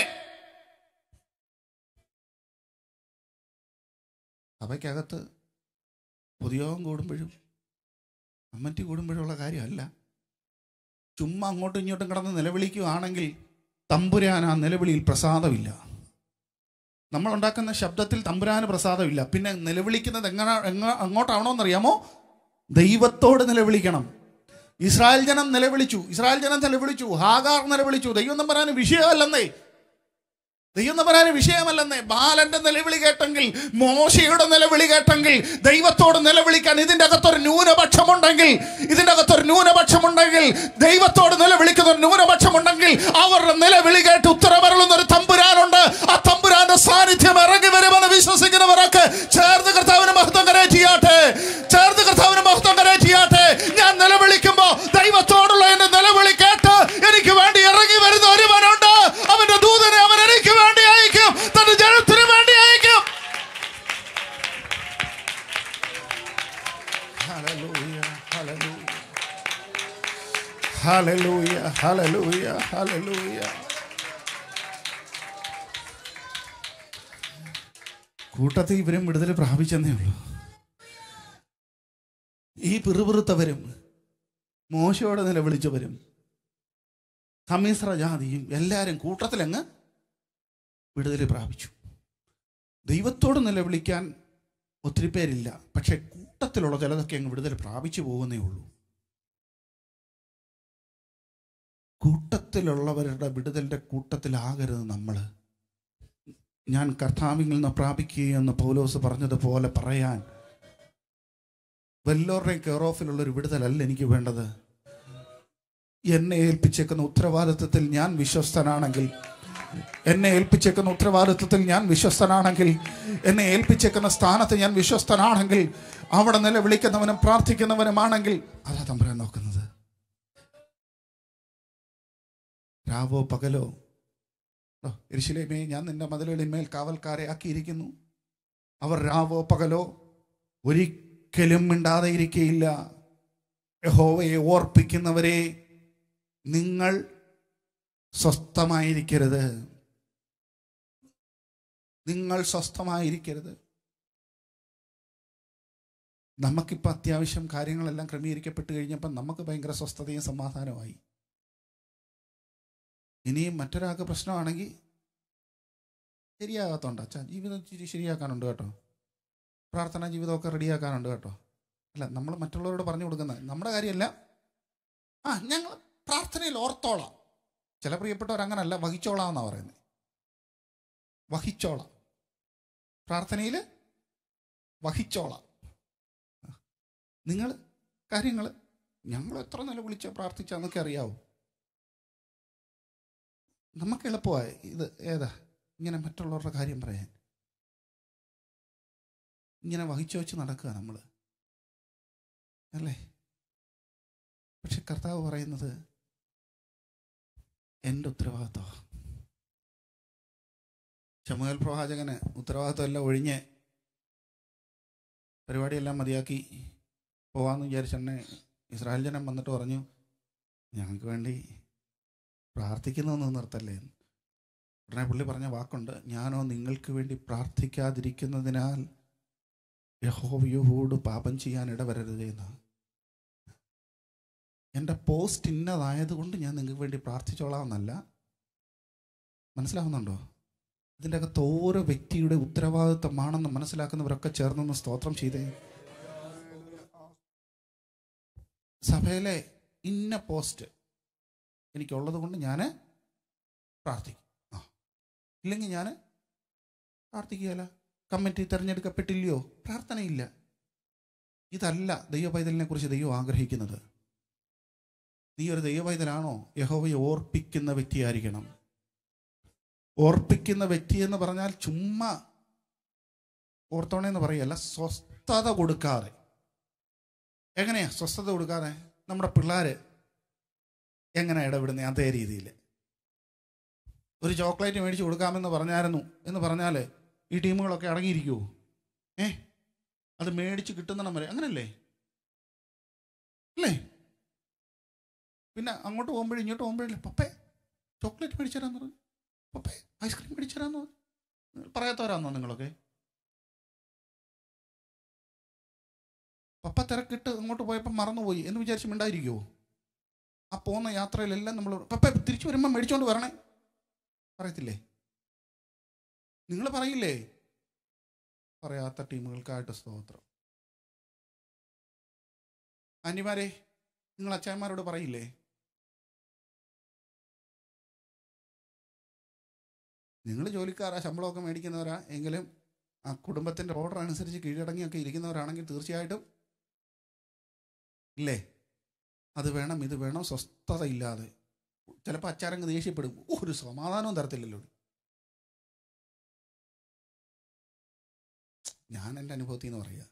സഭയ്ക്കകത്ത് പൊതുയോഗം കൂടുമ്പോഴും കമ്മിറ്റി കൂടുമ്പോഴുള്ള കാര്യമല്ല ചുമ്മാ അങ്ങോട്ടും ഇങ്ങോട്ടും കിടന്ന് നിലവിളിക്കുകയാണെങ്കിൽ തമ്പുരാൻ ആ നിലവിളിയിൽ പ്രസാദമില്ല നമ്മൾ ഉണ്ടാക്കുന്ന ശബ്ദത്തിൽ തമ്പുരാന് പ്രസാദമില്ല പിന്നെ നിലവിളിക്കുന്നത് എങ്ങനെ എങ്ങ അങ്ങോട്ടാണോന്നറിയാമോ ദൈവത്തോട് നിലവിളിക്കണം ഇസ്രായേൽ ജനം നിലവിളിച്ചു ഇസ്രായേൽ ജനം നിലവിളിച്ചു ഹാഗാർ നിലവിളിച്ചു ദൈവം തമ്പുരാന് വിഷയമല്ലെന്നേ ദൈവം തമ്പുരാന് വിഷയമല്ലെന്നേ ബാലന്റെ നിലവിളി കേട്ടെങ്കിൽ മോശയുടെ നിലവിളി കേട്ടെങ്കിൽ ദൈവത്തോട് നിലവിളിക്കാൻ ഇതിന്റെ അകത്തൊരു ന്യൂനപക്ഷമുണ്ടെങ്കിൽ ഇതിന്റെ അകത്തൊരു ന്യൂനപക്ഷമുണ്ടെങ്കിൽ ദൈവത്തോട് നിലവിളിക്കുന്ന ഒരു ന്യൂനപക്ഷമുണ്ടെങ്കിൽ അവരുടെ നിലവിളി കേട്ട് ഉത്തരവരുളുന്ന ഒരു തമ്പുരാനുണ്ട് ആ തമ്പുരാന്റെ സാന്നിധ്യം ഇറങ്ങി വരുമെന്ന് വിശ്വസിക്കുന്നവരൊക്കെ ചേർന്ന് കർത്താവിന് മഹത്വം കരേറ്റിയാട്ടെ ചേർന്ന് കർത്താവിന് മഹത്വം കരേറ്റിയാട്ടെ ഞാൻ നിലവിളിക്കുമ്പോ ദൈവത്തോടുള്ള എന്റെ നിലവിളി കേട്ട് എനിക്ക് വേണ്ടി ഇറങ്ങി വരുന്ന ഒരുവനുണ്ട് അവന്റെ ദൂതനെ അവൻ എനിക്ക് വേണ്ടി അയക്കും തന്റെ ജനത്തിന് വേണ്ടി അയക്കും Hallelujah, hallelujah. Hallelujah, hallelujah, hallelujah. കൂട്ടത്തിൽ ഇവരും വിടുതൽ പ്രാപിച്ചെന്നേ ഉള്ളൂ ഈ പിറുപിറുത്തവരും മോശയോടെ നിലവിളിച്ചവരും സമ്മിശ്ര ജാതിയും എല്ലാവരും കൂട്ടത്തിലങ്ങ് വിടുതൽ പ്രാപിച്ചു ദൈവത്തോട് നിലവിളിക്കാൻ ഒത്തിരി പേരില്ല പക്ഷെ കൂട്ടത്തിലുള്ള ചിലതൊക്കെ അങ്ങ് വിടുതൽ പ്രാപിച്ചു പോകുന്നേ ഉള്ളൂ കൂട്ടത്തിലുള്ളവരുടെ വിടുതലിൻ്റെ കൂട്ടത്തിലാകരുത് നമ്മൾ ഞാൻ കർത്താവിൽ നിന്ന് പ്രാപിക്കുകയെന്ന് പൗലോസ് പറഞ്ഞതുപോലെ പറയാൻ വല്ലോരുടെയും കെയർ ഓഫിലുള്ള ഒരു വിടുതലല്ല എനിക്ക് വേണ്ടത് എന്നെ ഏൽപ്പിച്ചേക്കുന്ന ഉത്തരവാദിത്വത്തിൽ ഞാൻ വിശ്വസ്തനാണെങ്കിൽ എന്നെ ഏൽപ്പിച്ചേക്കുന്ന ഉത്തരവാദിത്വത്തിൽ ഞാൻ വിശ്വസ്തനാണെങ്കിൽ എന്നെ ഏൽപ്പിച്ചേക്കുന്ന സ്ഥാനത്ത് ഞാൻ വിശ്വസ്തനാണെങ്കിൽ അവിടെ നിലവിളിക്കുന്നവനും പ്രാർത്ഥിക്കുന്നവനുമാണെങ്കിൽ അതാ തമ്പുരാൻ നോക്കുന്നത് രാവോ പകലോ ഓ, യെരൂശലേമേ ഞാൻ നിന്റെ മതിലുകളിന്മേൽ കാവൽക്കാരെ ആക്കിയിരിക്കുന്നു അവർ രാവോ പകലോ ഒരിക്കലും മിണ്ടാതെ ഇരിക്കയില്ല യഹോവയെ ഓർപ്പിക്കുന്നവരെ നിങ്ങൾ സ്വസ്ഥമായിരിക്കരുത് നിങ്ങൾ സ്വസ്ഥമായിരിക്കരുത് നമുക്കിപ്പോൾ അത്യാവശ്യം കാര്യങ്ങളെല്ലാം ക്രമീകരിക്കപ്പെട്ട് കഴിഞ്ഞപ്പോൾ നമുക്ക് ഭയങ്കര സ്വസ്ഥതയും സമാധാനമായി ഇനിയും മറ്റൊരാൾക്ക് പ്രശ്നമാണെങ്കിൽ ശരിയാകാത്തോണ്ട് അച്ഛാ ജീവിതം ഇച്ചിരി ശരിയാക്കാനുണ്ട് കേട്ടോ പ്രാർത്ഥനാ ജീവിതമൊക്കെ റെഡിയാക്കാനുണ്ട് കേട്ടോ അല്ല നമ്മൾ മറ്റുള്ളവരോട് പറഞ്ഞു കൊടുക്കുന്നത് നമ്മുടെ കാര്യമല്ല ആ ഞങ്ങൾ പ്രാർത്ഥനയിൽ ഓർത്തോളാം ചില പ്രിയപ്പെട്ടവർ അങ്ങനല്ല വഹിച്ചോളാം എന്നാണ് പറയുന്നത് വഹിച്ചോളാം പ്രാർത്ഥനയിൽ വഹിച്ചോളാം നിങ്ങൾ കാര്യങ്ങൾ ഞങ്ങൾ എത്ര നില വിളിച്ചോ പ്രാർത്ഥിച്ചാന്നൊക്കെ അറിയാവൂ നമുക്ക് എളുപ്പമായി ഇത് ഏതാ ഇങ്ങനെ മറ്റുള്ളവരുടെ കാര്യം പറയാൻ ഇങ്ങനെ വഹിച്ചു വെച്ച് നടക്കുക നമ്മൾ അല്ലേ പക്ഷെ കർത്താവ് പറയുന്നത് എൻ്റെ ഉത്തരവാദിത്വം ശമുവേൽ പ്രവാചകന് ഉത്തരവാദിത്വം എല്ലാം ഒഴിഞ്ഞ് പരിപാടിയെല്ലാം മതിയാക്കി പോവാന്ന് വിചാരിച്ചെന്നെ ഇസ്രായേൽ ജനം വന്നിട്ട് പറഞ്ഞു ഞങ്ങൾക്ക് വേണ്ടി പ്രാർത്ഥിക്കുന്നതൊന്നും നിർത്തല്ലേ ഉടനെ പുള്ളി പറഞ്ഞ വാക്കുണ്ട് ഞാനോ നിങ്ങൾക്ക് വേണ്ടി പ്രാർത്ഥിക്കാതിരിക്കുന്നതിനാൽ യഹോവയോട് പാപം ചെയ്യാൻ ഇടവരരുത് എന്ന് എൻ്റെ പോസ്റ്റ് ഇന്നതായതുകൊണ്ട് ഞാൻ നിങ്ങൾക്ക് വേണ്ടി പ്രാർത്ഥിച്ചോളാമെന്നല്ല മനസ്സിലാവുന്നുണ്ടോ ഇതിൻ്റെ അകത്ത് ഓരോ വ്യക്തിയുടെ ഉത്തരവാദിത്വമാണെന്ന് മനസ്സിലാക്കുന്നവരൊക്കെ ചേർന്നൊന്ന് സ്തോത്രം ചെയ്തേ സഭയിലെ ഇന്ന പോസ്റ്റ് എനിക്കുള്ളത് കൊണ്ട് ഞാൻ പ്രാർത്ഥിക്കും ആ ഇല്ലെങ്കിൽ ഞാൻ പ്രാർത്ഥിക്കുകയല്ല കമ്മിറ്റി തിരഞ്ഞെടുക്കപ്പെട്ടില്ലയോ പ്രാർത്ഥനയില്ല ഇതല്ല ദൈവപൈതലിനെ കുറിച്ച് ദൈവം ആഗ്രഹിക്കുന്നത് നീ ഒരു ദൈവപൈതലാണോ യഹോവയെ ഓർപ്പിക്കുന്ന വ്യക്തിയായിരിക്കണം ഓർപ്പിക്കുന്ന വ്യക്തി എന്ന് പറഞ്ഞാൽ ചുമ്മാ ഓർത്തോണേന്ന് പറയല്ല സ്വസ്ഥത കൊടുക്കാതെ എങ്ങനെയാ സ്വസ്ഥത കൊടുക്കാതെ നമ്മുടെ പിള്ളേര് എങ്ങനെ ഇടപെടുന്ന അതേ രീതിയിൽ ഒരു ചോക്ലേറ്റ് മേടിച്ച് കൊടുക്കാമെന്ന് പറഞ്ഞായിരുന്നു എന്ന് പറഞ്ഞാൽ ഈ ടീമുകളൊക്കെ അടങ്ങിയിരിക്കുമോ ഏ അത് മേടിച്ച് കിട്ടുന്നിടം വരെ അങ്ങനല്ലേ അല്ലേ പിന്നെ അങ്ങോട്ട് പോകുമ്പോഴും ഇങ്ങോട്ട് പോകുമ്പോഴില്ലേ പപ്പേ ചോക്ലേറ്റ് മേടിച്ചു തരാന്ന് പറഞ്ഞു പപ്പേ ഐസ്ക്രീം മേടിച്ചു തരാന്ന് പറഞ്ഞു പറയാത്തവരാന്നോ നിങ്ങളൊക്കെ പപ്പ തിരക്കിട്ട് അങ്ങോട്ട് പോയപ്പോൾ മറന്നുപോയി എന്ന് വിചാരിച്ച് മിണ്ടായിരിക്കുമോ ആ പോകുന്ന യാത്രയിലെല്ലാം നമ്മൾ പപ്പ തിരിച്ചു വരുമ്പോൾ മേടിച്ചോണ്ട് വരണേ പറയത്തില്ലേ നിങ്ങൾ പറയില്ലേ പറയാത്ത ടീമുകൾക്കായിട്ട് സ്തോത്രം ആന്റിമാരെ നിങ്ങൾ അച്ചായന്മാരോട് പറയില്ലേ നിങ്ങൾ ജോലിക്കാരാ ശമ്പളമൊക്കെ മേടിക്കുന്നവരാ എങ്കിലും ആ കുടുംബത്തിൻ്റെ ഓർഡർ അനുസരിച്ച് കീഴടങ്ങിയൊക്കെ ഇരിക്കുന്നവരാണെങ്കിൽ തീർച്ചയായിട്ടും ഇല്ലേ അത് വേണം ഇത് വേണം സ്വസ്ഥത ഇല്ലാതെ ചിലപ്പോൾ അച്ചാരങ്ങ് ദേഷ്യപ്പെടും ഒരു സമാധാനവും തരത്തില്ലല്ലോ ഞാൻ എൻ്റെ അനുഭവത്തിൽ നിന്ന് പറയുക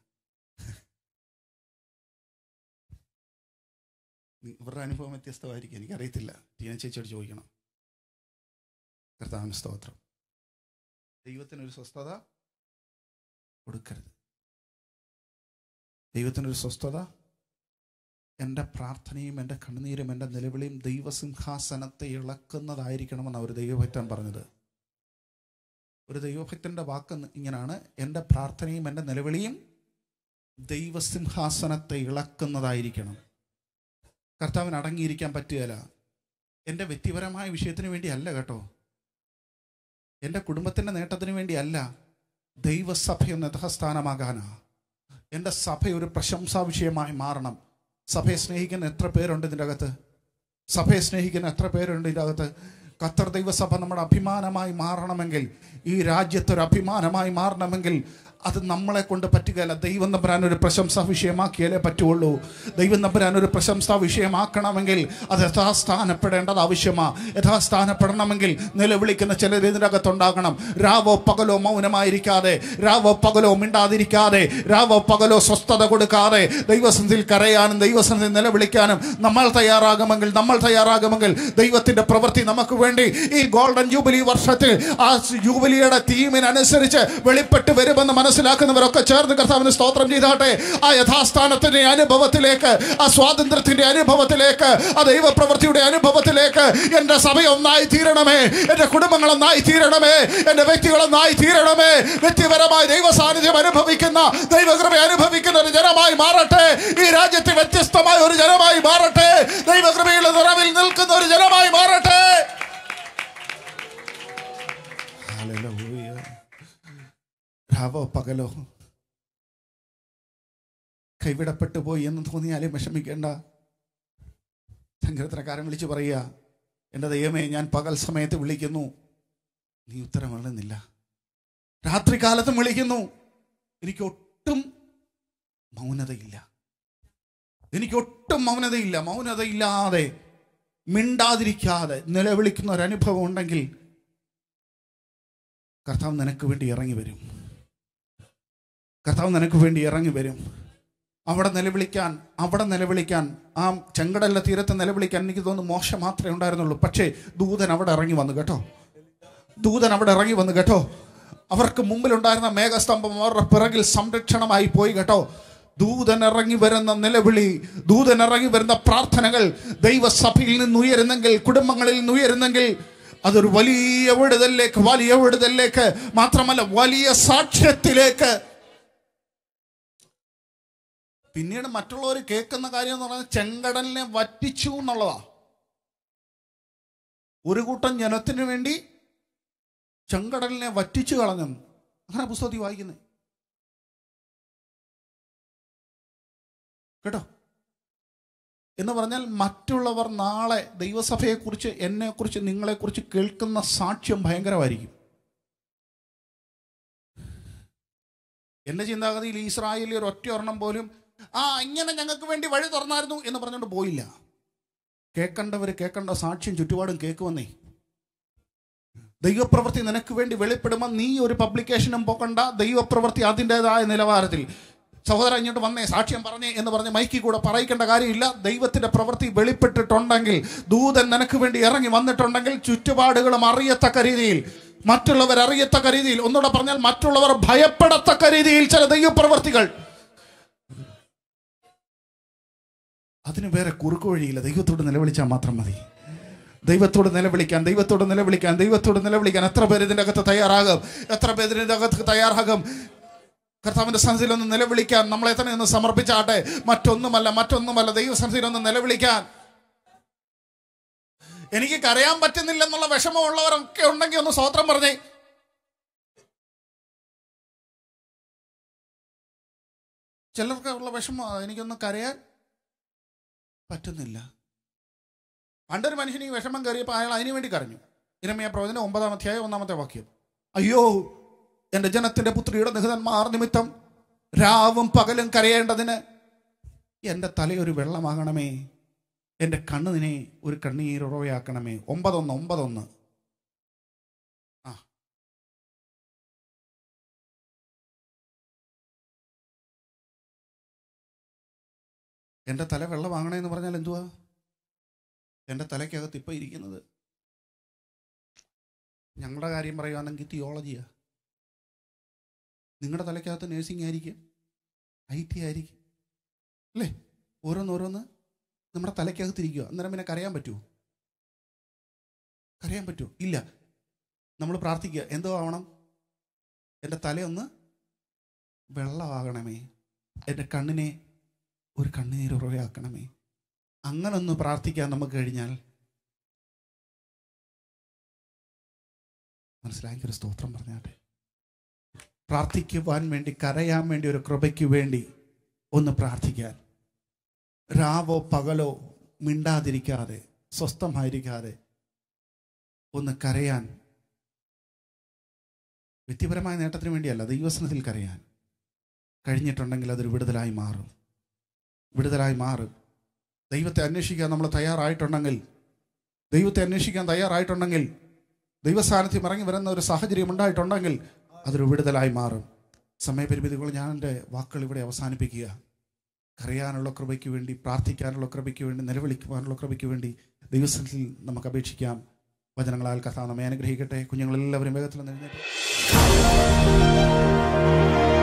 ഇവരുടെ അനുഭവം വ്യത്യസ്തമായിരിക്കും എനിക്കറിയത്തില്ല ടീന ചേച്ചിയോട് ചോദിക്കണം കർത്താവിന് സ്തോത്രം ദൈവത്തിനൊരു സ്വസ്ഥത കൊടുക്കരുത് ദൈവത്തിനൊരു സ്വസ്ഥത എൻ്റെ പ്രാർത്ഥനയും എൻ്റെ കണ്ണുനീരും എൻ്റെ നിലവിളിയും ദൈവസിംഹാസനത്തെ ഇളക്കുന്നതായിരിക്കണമെന്ന് അവർ ദൈവഭക്തൻ പറഞ്ഞത് ഒരു ദൈവഭക്തൻ്റെ വാക്ക് ഇങ്ങനാണ് എൻ്റെ പ്രാർത്ഥനയും എൻ്റെ നിലവിളിയും ദൈവസിംഹാസനത്തെ ഇളക്കുന്നതായിരിക്കണം കർത്താവിന് അടങ്ങിയിരിക്കാൻ പറ്റുകയില്ല എൻ്റെ വ്യക്തിപരമായ വിഷയത്തിന് വേണ്ടി അല്ല കേട്ടോ എൻ്റെ കുടുംബത്തിൻ്റെ നേട്ടത്തിന് വേണ്ടി അല്ല ദൈവസഭയൊന്ന് യഥാസ്ഥാനമാകാനാ എൻ്റെ സഭ ഒരു പ്രശംസാ വിഷയമായി മാറണം സഭയെ സ്നേഹിക്കുന്ന എത്ര പേരുണ്ട് ഇതിൻ്റെ അകത്ത് സഭയെ സ്നേഹിക്കുന്ന എത്ര പേരുണ്ട് ഇതിൻ്റെ അകത്ത് ഖത്തർ ദൈവസഭ നമ്മുടെ അഭിമാനമായി മാറണമെങ്കിൽ ഈ രാജ്യത്തൊരു അഭിമാനമായി മാറണമെങ്കിൽ അത് നമ്മളെ കൊണ്ട് പറ്റുകയില്ല ദൈവം നമ്പരാൻ ഒരു പ്രശംസാ വിഷയമാക്കിയാലേ പറ്റുള്ളൂ ദൈവം നമ്പരാൻ ഒരു പ്രശംസാ വിഷയമാക്കണമെങ്കിൽ അത് യഥാസ്ഥാനപ്പെടേണ്ടത് ആവശ്യമാണ് യഥാസ്ഥാനപ്പെടണമെങ്കിൽ നിലവിളിക്കുന്ന ചിലർ ഇതിനകത്തുണ്ടാകണം രാവോ പകലോ മൗനമായിരിക്കാതെ രാവോ പകലോ മിണ്ടാതിരിക്കാതെ രാവോ പകലോ സ്വസ്ഥത കൊടുക്കാതെ ദൈവസന്ധിയിൽ കരയാനും ദൈവസന്ധിയിൽ നിലവിളിക്കാനും നമ്മൾ തയ്യാറാകുമെങ്കിൽ നമ്മൾ തയ്യാറാകുമെങ്കിൽ ദൈവത്തിന്റെ പ്രവൃത്തി നമുക്ക് വേണ്ടി ഈ ഗോൾഡൻ ജൂബിലി വർഷത്തിൽ ആ ജൂബിലിയുടെ തീമിനനുസരിച്ച് വെളിപ്പെട്ട് വരുമെന്ന് മനസ്സിലാക്കുന്നവരൊക്കെ ചേർന്ന് കർത്താവിന് സ്തോത്രം ചെയ്താട്ടെ ആ യഥാസ്ഥാനത്തിന്റെ അനുഭവത്തിലേക്ക് ആ സ്വാതന്ത്ര്യത്തിന്റെ അനുഭവത്തിലേക്ക് ആ ദൈവപ്രവൃത്തിയുടെ അനുഭവത്തിലേക്ക് എൻ്റെ സഭ ഒന്നായി തീരണമേ എൻ്റെ കുടുംബങ്ങൾ ഒന്നായി തീരണമേ എൻ്റെ വ്യക്തികൾ ഒന്നായി തീരണമേ വ്യക്തിപരമായി ദൈവ സാന്നിധ്യം അനുഭവിക്കുന്ന ദൈവകൃപ അനുഭവിക്കുന്ന ഒരു ജനമായി മാറട്ടെ ഈ രാജ്യത്തെ വ്യത്യസ്തമായ ഒരു ജനമായി മാറട്ടെ ദൈവകൃപയുടെ നിറവിൽ നിൽക്കുന്ന ഒരു ജനമായി മാറട്ടെ രാവോ പകലോ കൈവിടപ്പെട്ടു പോയി എന്ന് തോന്നിയാലും വിഷമിക്കേണ്ട സങ്കീർത്തനക്കാരൻ വിളിച്ചു പറയുക എൻ്റെ ദൈവമേ ഞാൻ പകൽ സമയത്ത് വിളിക്കുന്നു നീ ഉത്തരം എഴുതുന്നില്ല രാത്രികാലത്തും വിളിക്കുന്നു എനിക്ക് ഒട്ടും മൗനതയില്ല എനിക്ക് ഒട്ടും മൗനതയില്ല മൗനതയില്ലാതെ മിണ്ടാതിരിക്കാതെ നിലവിളിക്കുന്ന ഒരു അനുഭവം ഉണ്ടെങ്കിൽ കർത്താവ് നിനക്ക് വേണ്ടി ഇറങ്ങി വരും കർത്താവ് നിനക്ക് വേണ്ടി ഇറങ്ങി വരും അവിടെ നിലവിളിക്കാൻ അവിടെ നിലവിളിക്കാൻ ആ ചെങ്കടലിലെ തീരത്ത് നിലവിളിക്കാൻ എനിക്ക് തോന്നുന്നു മോശം മാത്രമേ ഉണ്ടായിരുന്നുള്ളൂ പക്ഷേ ദൂതൻ അവിടെ ഇറങ്ങി വന്നു കേട്ടോ ദൂതൻ അവിടെ ഇറങ്ങി വന്നു കേട്ടോ അവർക്ക് മുമ്പിലുണ്ടായിരുന്ന മേഘസ്തംഭം അവരുടെ പിറകിൽ സംരക്ഷണമായി പോയി കേട്ടോ ദൂതൻ ഇറങ്ങി വരുന്ന നിലവിളി ദൂതൻ ഇറങ്ങി വരുന്ന പ്രാർത്ഥനകൾ ദൈവസഭയിൽ നിന്ന് ഉയരുന്നെങ്കിൽ കുടുംബങ്ങളിൽ നിന്ന് ഉയരുന്നെങ്കിൽ അതൊരു വലിയ വിടുതലിലേക്ക് വലിയ വിടുതലിലേക്ക് മാത്രമല്ല വലിയ സാക്ഷ്യത്തിലേക്ക് പിന്നീട് മറ്റുള്ളവർ കേൾക്കുന്ന കാര്യം എന്ന് പറഞ്ഞാൽ ചെങ്കടലിനെ വറ്റിച്ചു എന്നുള്ളതാ ഒരു കൂട്ടം ജനത്തിന് വേണ്ടി ചെങ്കടലിനെ വറ്റിച്ചു കളഞ്ഞു അങ്ങനെ പുസ്തകത്തിൽ വായിക്കുന്നത് കേട്ടോ എന്ന് പറഞ്ഞാൽ മറ്റുള്ളവർ നാളെ ദൈവസഭയെക്കുറിച്ച് എന്നെക്കുറിച്ച് നിങ്ങളെക്കുറിച്ച് കേൾക്കുന്ന സാക്ഷ്യം ഭയങ്കരമായിരിക്കും എൻ്റെ ചിന്താഗതിയിൽ ഇസ്രായേലിൽ ഒരു ഒറ്റ ഒരെണ്ണം പോലും ആ ഇങ്ങനെ ഞങ്ങൾക്ക് വേണ്ടി വഴി തുറന്നായിരുന്നു എന്ന് പറഞ്ഞുകൊണ്ട് പോയില്ല കേൾക്കേണ്ടവർ കേൾക്കേണ്ട സാക്ഷ്യം ചുറ്റുപാടും കേൾക്കുമെന്നേ ദൈവപ്രവൃത്തി നിനക്ക് വേണ്ടി വെളിപ്പെടുമ്പോൾ നീ ഒരു പബ്ലിക്കേഷനും പോകണ്ട ദൈവപ്രവൃത്തി അതിൻ്റെതായ നിലവാരത്തിൽ സഹോദരൻ ഇങ്ങോട്ട് വന്നേ സാക്ഷ്യം പറഞ്ഞേ എന്ന് പറഞ്ഞ് മൈക്കിൽ കൂടെ പറയിക്കേണ്ട കാര്യമില്ല ദൈവത്തിന്റെ പ്രവൃത്തി വെളിപ്പെട്ടിട്ടുണ്ടെങ്കിൽ ദൂതൻ നിനക്ക് വേണ്ടി ഇറങ്ങി വന്നിട്ടുണ്ടെങ്കിൽ ചുറ്റുപാടുകളും അറിയത്തക്ക രീതിയിൽ മറ്റുള്ളവർ അറിയത്തക്ക രീതിയിൽ ഒന്നുകൂടെ പറഞ്ഞാൽ മറ്റുള്ളവർ ഭയപ്പെടത്തക്ക രീതിയിൽ ചില ദൈവപ്രവൃത്തികൾ അതിന് വേറെ കുറുക്കു വഴിയില്ല ദൈവത്തോട് നിലവിളിച്ചാൽ മാത്രം മതി ദൈവത്തോട് നിലവിളിക്കാൻ ദൈവത്തോട് നിലവിളിക്കാൻ ദൈവത്തോട് നിലവിളിക്കാൻ എത്ര പേര് ഇതിൻ്റെ അകത്ത് തയ്യാറാകും എത്ര പേര് ഇതിൻ്റെ അകത്ത് തയ്യാറാകും കർത്താവിന്റെ സന്നിധിയിൽ ഒന്ന് നിലവിളിക്കാൻ നമ്മളെ തന്നെ ഒന്ന് സമർപ്പിച്ചാട്ടെ മറ്റൊന്നുമല്ല മറ്റൊന്നുമല്ല ദൈവസന്നിധിയിൽ ഒന്ന് നിലവിളിക്കാൻ എനിക്ക് കരയാൻ പറ്റുന്നില്ലെന്നുള്ള വിഷമമുള്ളവരൊക്കെ ഉണ്ടെങ്കിൽ ഒന്ന് സ്വോത്രം പറഞ്ഞേ ചിലർക്ക് ഉള്ള വിഷമം എനിക്കൊന്ന് കരയാൻ പറ്റുന്നില്ല പണ്ടൊരു മനുഷ്യന് ഈ വിഷമം കയറിയപ്പോൾ അയാൾ അതിനു വേണ്ടി കരഞ്ഞു ഇരമയ പ്രവചനം ഒമ്പതാം അധ്യായം ഒന്നാമത്തെ വാക്യം അയ്യോ എൻ്റെ ജനത്തിൻ്റെ പുത്രിയുടെ നിഹിതന്മാർ നിമിത്തം രാവും പകലും കരയേണ്ടതിന് എൻ്റെ തലയൊരു വെള്ളമാകണമേ എൻ്റെ കണ്ണിനെ ഒരു കണ്ണീരുറവയാക്കണമേ ഒമ്പതൊന്ന് ഒമ്പതൊന്ന് ആ എൻ്റെ തല വെള്ളമാകണേ എന്ന് പറഞ്ഞാൽ എന്തുവാ എൻ്റെ തലയ്ക്കകത്ത് ഇപ്പം ഇരിക്കുന്നത് ഞങ്ങളുടെ കാര്യം പറയുകയാണെങ്കിൽ തിയോളജിയാ നിങ്ങളുടെ തലയ്ക്കകത്ത് നേഴ്സിംഗ് ആയിരിക്കും ഐ ടി ആയിരിക്കും അല്ലേ ഓരോന്നോരോന്ന് നമ്മുടെ തലയ്ക്കകത്തിരിക്കുക അന്നേരം പിന്നെ കരയാൻ പറ്റുമോ കരയാൻ പറ്റുമോ ഇല്ല നമ്മൾ പ്രാർത്ഥിക്കുക എന്തോ ആവണം എൻ്റെ തലയൊന്ന് വെള്ളമാകണമേ എൻ്റെ കണ്ണിനെ ഒരു കണ്ണുനീരുറവയാക്കണമേ അങ്ങനെ ഒന്ന് പ്രാർത്ഥിക്കാൻ നമുക്ക് കഴിഞ്ഞാൽ മനസ്സിലാക്കി ഒരു സ്തോത്രം പറഞ്ഞാട്ടെ പ്രാർത്ഥിക്കുവാൻ വേണ്ടി കരയാൻ വേണ്ടി ഒരു കൃപയ്ക്ക് വേണ്ടി ഒന്ന് പ്രാർത്ഥിക്കാൻ രാവോ പകലോ മിണ്ടാതിരിക്കാതെ സ്വസ്ഥമായിരിക്കാതെ ഒന്ന് കരയാൻ വ്യക്തിപരമായ നേട്ടത്തിന് വേണ്ടിയല്ല ദൈവസ്നത്തിൽ കരയാൻ കഴിഞ്ഞിട്ടുണ്ടെങ്കിൽ അതൊരു വിടുതലായി മാറും വിടുതലായി മാറും ദൈവത്തെ അന്വേഷിക്കാൻ നമ്മൾ തയ്യാറായിട്ടുണ്ടെങ്കിൽ ദൈവത്തെ അന്വേഷിക്കാൻ തയ്യാറായിട്ടുണ്ടെങ്കിൽ ദൈവസാന്നിധ്യം ഇറങ്ങി വരുന്ന ഒരു സാഹചര്യം ഉണ്ടായിട്ടുണ്ടെങ്കിൽ അതൊരു വിടുതലായി മാറും സമയപരിമിതികൾ ഞാൻ എൻ്റെ വാക്കുകൾ ഇവിടെ അവസാനിപ്പിക്കുക കരയാനുള്ള കൃപയ്ക്ക് വേണ്ടി പ്രാർത്ഥിക്കാനുള്ള കൃപയ്ക്ക് വേണ്ടി നിലവിളിക്കുവാനുള്ള കൃപയ്ക്ക് വേണ്ടി ദൈവസ്ഥത്തിൽ നമുക്ക് അപേക്ഷിക്കാം വചനങ്ങളാൽ കഥ നമ്മെ അനുഗ്രഹിക്കട്ടെ കുഞ്ഞുങ്ങളെല്ലാവരും വേഗത്തിൽ നിന്ന് എഴുന്നേറ്റ്